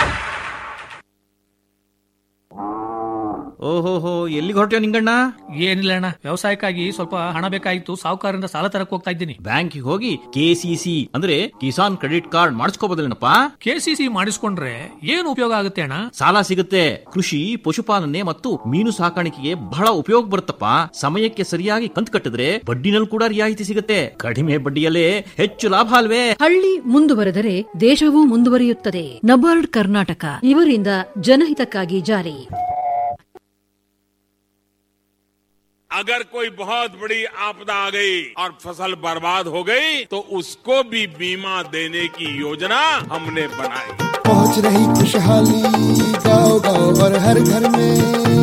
ಓಹೋಹೋ ಎಲ್ಲಿಗೆ ಹೊರಟ್ಯೋ ನಿಂಗಣ್ಣ ಏನಿಲ್ಲ ಅಣ್ಣ ವ್ಯವಸಾಯಕ್ಕಾಗಿ ಸ್ವಲ್ಪ ಹಣ ಬೇಕಾಗಿತ್ತು ಸಾಹುಕಾರರಿಂದ ಸಾಲ ತರಕ್ ಹೋಗ್ತಾ ಇದ್ದೀನಿ ಬ್ಯಾಂಕಿಗೆ ಹೋಗಿ ಕೆಸಿಸಿ ಅಂದ್ರೆ ಕಿಸಾನ್ ಕ್ರೆಡಿಟ್ ಕಾರ್ಡ್ ಮಾಡಿಸ್ಕೋಬೋದಲ್ಲೇನಪ್ಪ ಕೆಸಿಸಿ ಮಾಡಿಸ್ಕೊಂಡ್ರೆ ಏನು ಉಪಯೋಗ ಆಗುತ್ತೆ ಅಣ್ಣ ಸಾಲ ಸಿಗುತ್ತೆ ಕೃಷಿ ಪಶುಪಾಲನೆ ಮತ್ತು ಮೀನು ಸಾಕಾಣಿಕೆಗೆ ಬಹಳ ಉಪಯೋಗ ಬರುತ್ತಪ್ಪ ಸಮಯಕ್ಕೆ ಸರಿಯಾಗಿ ಕಂತು ಕಟ್ಟಿದ್ರೆ ಬಡ್ಡಿನಲ್ಲಿ ಕೂಡ ರಿಯಾಯಿತಿ ಸಿಗುತ್ತೆ ಕಡಿಮೆ ಬಡ್ಡಿಯಲ್ಲೇ ಹೆಚ್ಚು ಲಾಭ ಅಲ್ವೇ ಹಳ್ಳಿ ಮುಂದುವರೆದರೆ ದೇಶವೂ ಮುಂದುವರಿಯುತ್ತದೆ ನಬಾರ್ಡ್ ಕರ್ನಾಟಕ ಇವರಿಂದ ಜನಹಿತಕ್ಕಾಗಿ ಜಾರಿ अगर कोई बहुत बड़ी आपदा आ गई और फसल बर्बाद हो गई तो उसको भी बीमा देने की योजना हमने बनाई पहुंच रही खुशहाली गांव गांव और हर घर में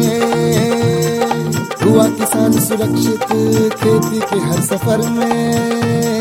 हुआ किसान सुरक्षित खेती के हर सफर में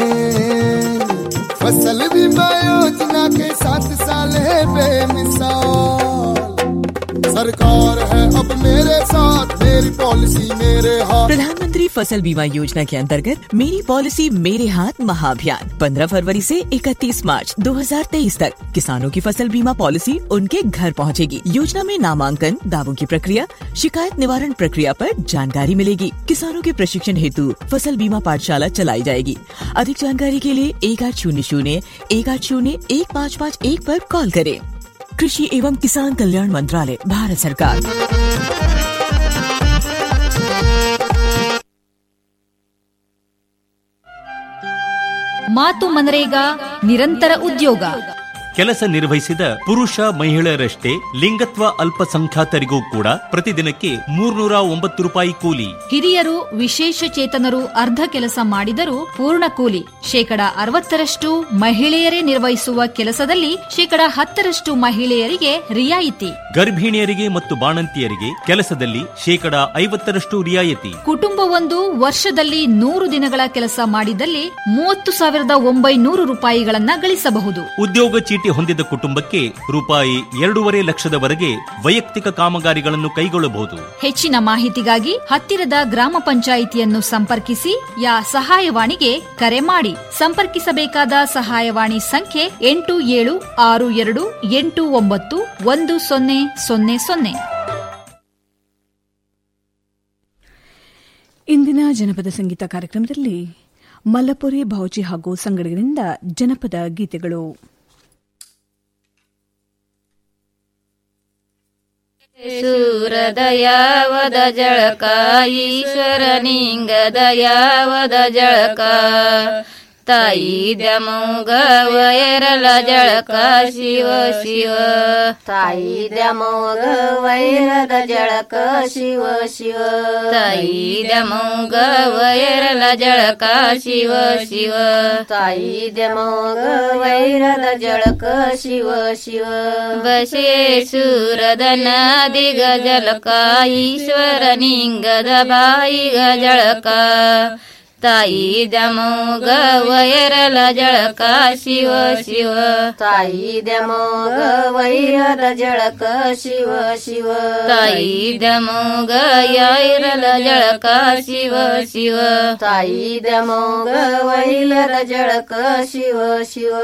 फसल बीमा योजना के साथ साल है बेमिसाल सरकार है अब मेरे साथ मेरी पॉलिसी मेरे हाथ प्रधानमंत्री फसल बीमा योजना के अंतर्गत मेरी पॉलिसी मेरे हाथ महाअभियान 15 फरवरी से 31 मार्च 2023 तक किसानों की फसल बीमा पॉलिसी उनके घर पहुंचेगी। योजना में नामांकन दावों की प्रक्रिया शिकायत निवारण प्रक्रिया पर जानकारी मिलेगी किसानों के प्रशिक्षण हेतु फसल बीमा पाठशाला चलाई जाएगी अधिक जानकारी के लिए एक आठ शून्य शून्य एक आठ शून्य एक पाँच पाँच एक आरोप कॉल करें कृषि एवं किसान कल्याण मंत्रालय भारत सरकार ಮಾತು ಮನರೇಗಾ ನಿರಂತರ ಉದ್ಯೋಗ ಕೆಲಸ ನಿರ್ವಹಿಸಿದ ಪುರುಷ ಮಹಿಳೆಯರಷ್ಟೇ ಲಿಂಗತ್ವ ಅಲ್ಪಸಂಖ್ಯಾತರಿಗೂ ಕೂಡ ಪ್ರತಿದಿನಕ್ಕೆ ಮೂರ್ನೂರ ಒಂಬತ್ತು ರೂಪಾಯಿ ಕೂಲಿ ಹಿರಿಯರು ವಿಶೇಷ ಚೇತನರು ಅರ್ಧ ಕೆಲಸ ಮಾಡಿದರೂ ಪೂರ್ಣ ಕೂಲಿ ಶೇಕಡ ಅರವತ್ತರಷ್ಟು ಮಹಿಳೆಯರೇ ನಿರ್ವಹಿಸುವ ಕೆಲಸದಲ್ಲಿ ಶೇಕಡ ಹತ್ತರಷ್ಟು ಮಹಿಳೆಯರಿಗೆ ರಿಯಾಯಿತಿ ಗರ್ಭಿಣಿಯರಿಗೆ ಮತ್ತು ಬಾಣಂತಿಯರಿಗೆ ಕೆಲಸದಲ್ಲಿ ಶೇಕಡ ಐವತ್ತರಷ್ಟು ರಿಯಾಯಿತಿ ಕುಟುಂಬವೊಂದು ವರ್ಷದಲ್ಲಿ ನೂರು ದಿನಗಳ ಕೆಲಸ ಮಾಡಿದಲ್ಲಿ ಮೂವತ್ತು ಸಾವಿರದ ಒಂಬೈನೂರು ರೂಪಾಯಿಗಳನ್ನ ಗಳಿಸಬಹುದು ಉದ್ಯೋಗ ಚೀಟಿ ಹೊಂದಿದ ಕುಟುಂಬಕ್ಕೆ ರೂಪಾಯಿ ಎರಡೂವರೆ ಲಕ್ಷದವರೆಗೆ ವೈಯಕ್ತಿಕ ಕಾಮಗಾರಿಗಳನ್ನು ಕೈಗೊಳ್ಳಬಹುದು ಹೆಚ್ಚಿನ ಮಾಹಿತಿಗಾಗಿ ಹತ್ತಿರದ ಗ್ರಾಮ ಪಂಚಾಯಿತಿಯನ್ನು ಸಂಪರ್ಕಿಸಿ ಯಾ ಸಹಾಯವಾಣಿಗೆ ಕರೆ ಮಾಡಿ ಸಂಪರ್ಕಿಸಬೇಕಾದ ಸಹಾಯವಾಣಿ ಸಂಖ್ಯೆ ಎಂಟು ಏಳು ಆರು ಎರಡು ಎಂಟು ಒಂಬತ್ತು ಒಂದು ಸೊನ್ನೆ ಸೊನ್ನೆ ಸೊನ್ನೆ ಇಂದಿನ ಜನಪದ ಸಂಗೀತ ಕಾರ್ಯಕ್ರಮದಲ್ಲಿ ಮಲ್ಲಪುರಿ ಭಾವಜಿ ಹಾಗೂ ಸಂಗಡಿಗರಿಂದ ಜನಪದ ಗೀತೆಗಳು ಸೂರದಯಾವದ ಜಳಕ ಈಶ್ವರನಿಂಗದ ಯಾವದ ಜಳಕ ತಾಯಿ ದಮೋಗ ವೈರಲ ಜಳಕ ಶಿವ ಶಿವ ತಾಯಿ ದಮೋಗ ವೈರದ ಜಳಕ ಶಿವ ಶಿವ ತಾಯಿ ದಮೋಗ ವೈರಲ ಜಳಕ ಶಿವ ಶಿವ ತಾಯಿ ದಮೋಗ ವೈರದ ಜಳಕ ಶಿವ ಶಿವ ಬಸೇಶ್ವರದ ನದಿಗ ಜಲಕ ಈಶ್ವರ ನಿಂಗದ ಬಾಯಿಗ ಜಳಕ ತಾಯಿ ದಮೋಗ ವೈರಲ ಜಳಕ ಶಿವ ಶಿವ ತಾಯಿ ದಮೋಗ ವೈರದ ಜಳಕ ಶಿವ ಶಿವ ತಾಯಿ ದಮೋಗ ಯೈರಲ ಜಳಕ ಶಿವ ಶಿವ ತಾಯಿ ದಮೋಗ ವೈಲರ ಜಳಕ ಶಿವ ಶಿವ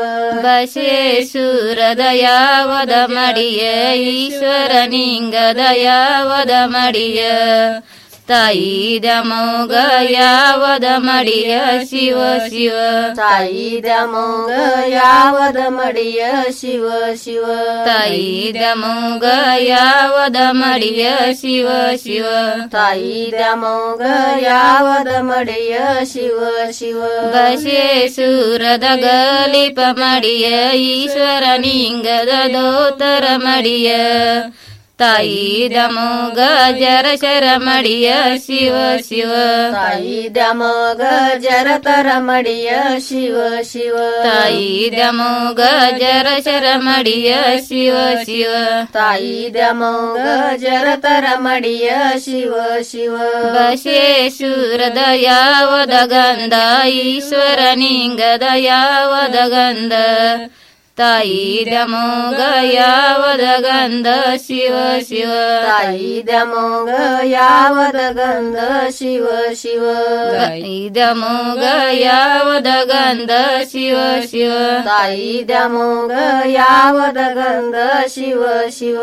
ಬಸೇಶ್ವರದ ಯಾವದ ಮಡಿಯ ಈಶ್ವರ ನಿಂಗದ ಯಾವದ ಮಡಿಯ ತಾಯಿ ದಮೋಗ ಯಾವದ ಮಡಿಯ ಶಿವ ಶಿವ ತಾಯಿ ದಮೋಗ ಯಾವದ ಮಡಿಯ ಶಿವ ಶಿವ ತಾಯಿ ದಮೋಗ ಯಾವದ ಮಡಿಯ ಶಿವ ಶಿವ ತಾಯಿ ದಮೋಗ ಯಾವದ ಮಡಿಯ ಶಿವ ಶಿವ ಬಸೇಶ್ವರದ ಗಲಿಪ ಮಡಿಯ ಈಶ್ವರ ನಿಂಗದ ದೋತರ ಮಡಿಯ ತಾಯಿ ದಮೋಗ ಜರ ಶರ ಮಡಿಯ ಶಿವ ಶಿವ ತಾಯಿ ದಮೋಗ ಜರತರ ಮಡಿಯ ಶಿವ ಶಿವ ತಾಯಿ ದಮೋಗ ಜರ ಶರ ಮಡಿಯ ಶಿವ ಶಿವ ತಾಯಿ ದಮೋಗ ಜರತರ ಮಡಿಯ ಶಿವ ಶಿವ ಬಸೇಶ್ವರದ ಯಾವದ ಗಂಧ ಈಶ್ವರ ನಿಂಗದ ಯಾವದ ಗಂಧ ತಾಯಿ ದಮೋಗ ಯಾವದ ಗಂಧ ಶಿವ ಶಿವ ತಾಯಿ ದಮೋಗ ಯಾವದ ಗಂಧ ಶಿವ ಶಿವ ತಾಯಿ ದಮೋಗ ಯಾವದ ಗಂಧ ಶಿವ ಶಿವ ತಾಯಿ ದಮೋಗ ಯಾವದ ಗಂಧ ಶಿವ ಶಿವ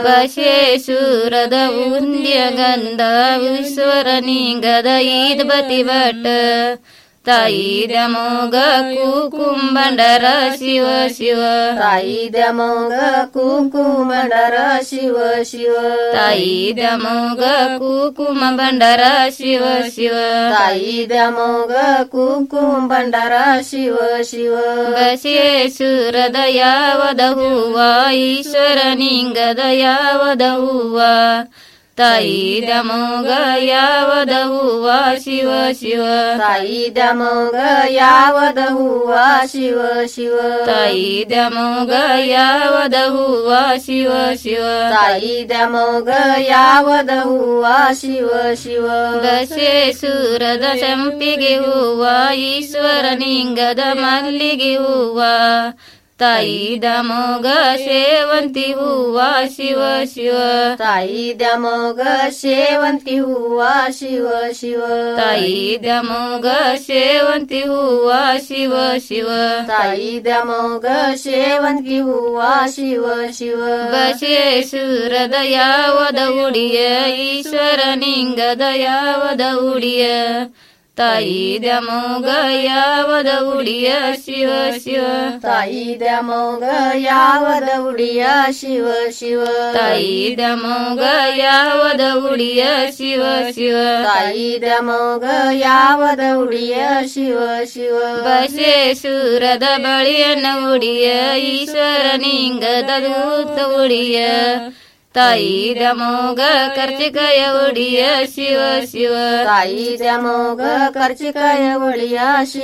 ಬಸೇಶ್ವರದ ಉಂದ್ಯ ಗಂಧ ಈಶ್ವರ ನಿಂಗದ ಈದ್ ಬತಿ ಭಟ್ ತಾಯಿ ದಮೋಗ ಕುಕುಂಬಂಡರ ಶಿವ ಶಿವ ತಾಯಿ ದಮೋಗ ಕುಕುಂಬಂಡರ ಶಿವ ಶಿವ ತಾಯಿ ದಮೋಗ ಕುಕುಮ ಬಂಡರ ಶಿವ ಶಿವ ತಾಯಿ ದಮೋಗ ಕುಕುಂಬಂಡರ ಶಿವ ಶಿವ ಬಸೇಶ್ವರದ ಯಾವದ ಹೂವ ಈಶ್ವರ ನಿಂಗದ ಯಾವದ ಹೂವ ತಾಯಿ ದಮೋಗ ಯಾವದ ಹೂವ ಶಿವ ಶಿವ ತಾಯಿ ದಮೋಗ ಯಾವದ ಹೂವ ಶಿವ ಶಿವ ತಾಯಿ ದಮೋಗ ಯಾವದ ಹೂವ ಶಿವ ಶಿವ ತಾಯಿ ದಮೋಗ ಯಾವದ ಹೂವ ಶಿವ ಶಿವ ಬಸವೇಶ್ವರದ ಸಂಪಿಗೆ ಹೂವ ಈಶ್ವರ ನಿಂಗದ ಮಲ್ಲಿಗೆ ಹೂವ ತಾಯಿ ದಮೋಗ ಸೇವಂತಿ ಹೂವ ಶಿವ ಶಿವ ತಾಯಿ ದಮೋಗ ಸೇವಂತಿ ಹೂವ ಶಿವ ಶಿವ ತಾಯಿ ದಮೋಗ ಸೇವಂತಿ ಹೂವ ಶಿವ ಶಿವ ತಾಯಿ ದಮೋಗ ಸೇವಂತಿ ಹೂವ ಶಿವ ಶಿವ ಬಸವೇಶ್ವರದ ಯಾವದ ಉಡಿಯ ಈಶ್ವರ ನಿಂಗದ ಯಾವದ ಉಡಿಯ ತಾಯಿ ದಮೋಗ ಯಾವದ ಉಡಿಯ ಶಿವ ಶಿವ ತಾಯಿ ದಮೋಗ ಯಾವದ ಉಡಿಯ ಶಿವ ಶಿವ ತಾಯಿ ದಮೋಗ ಯಾವದ ಉಡಿಯ ಶಿವ ಶಿವ ತಾಯಿ ದಮೋಗ ಯಾವದ ಉಡಿಯ ಶಿವ ಶಿವ ಬಸವೇಶ್ವರದ ಬಳಿಯನ್ನ ಉಡಿಯ ಈಶ್ವರ ನಿಂಗದ ದೂತ ಉಡಿಯ ತಾಯಿ ದಮೋಗ ಕರ್ಚಿಕಯ ಉಡಿಯ ಶಿವ ಶಿವ ತಾಯಿ ದಮೋಗ ಕರ್ಚಿಕಾಯ ಒಳಿಯ ಶಿವ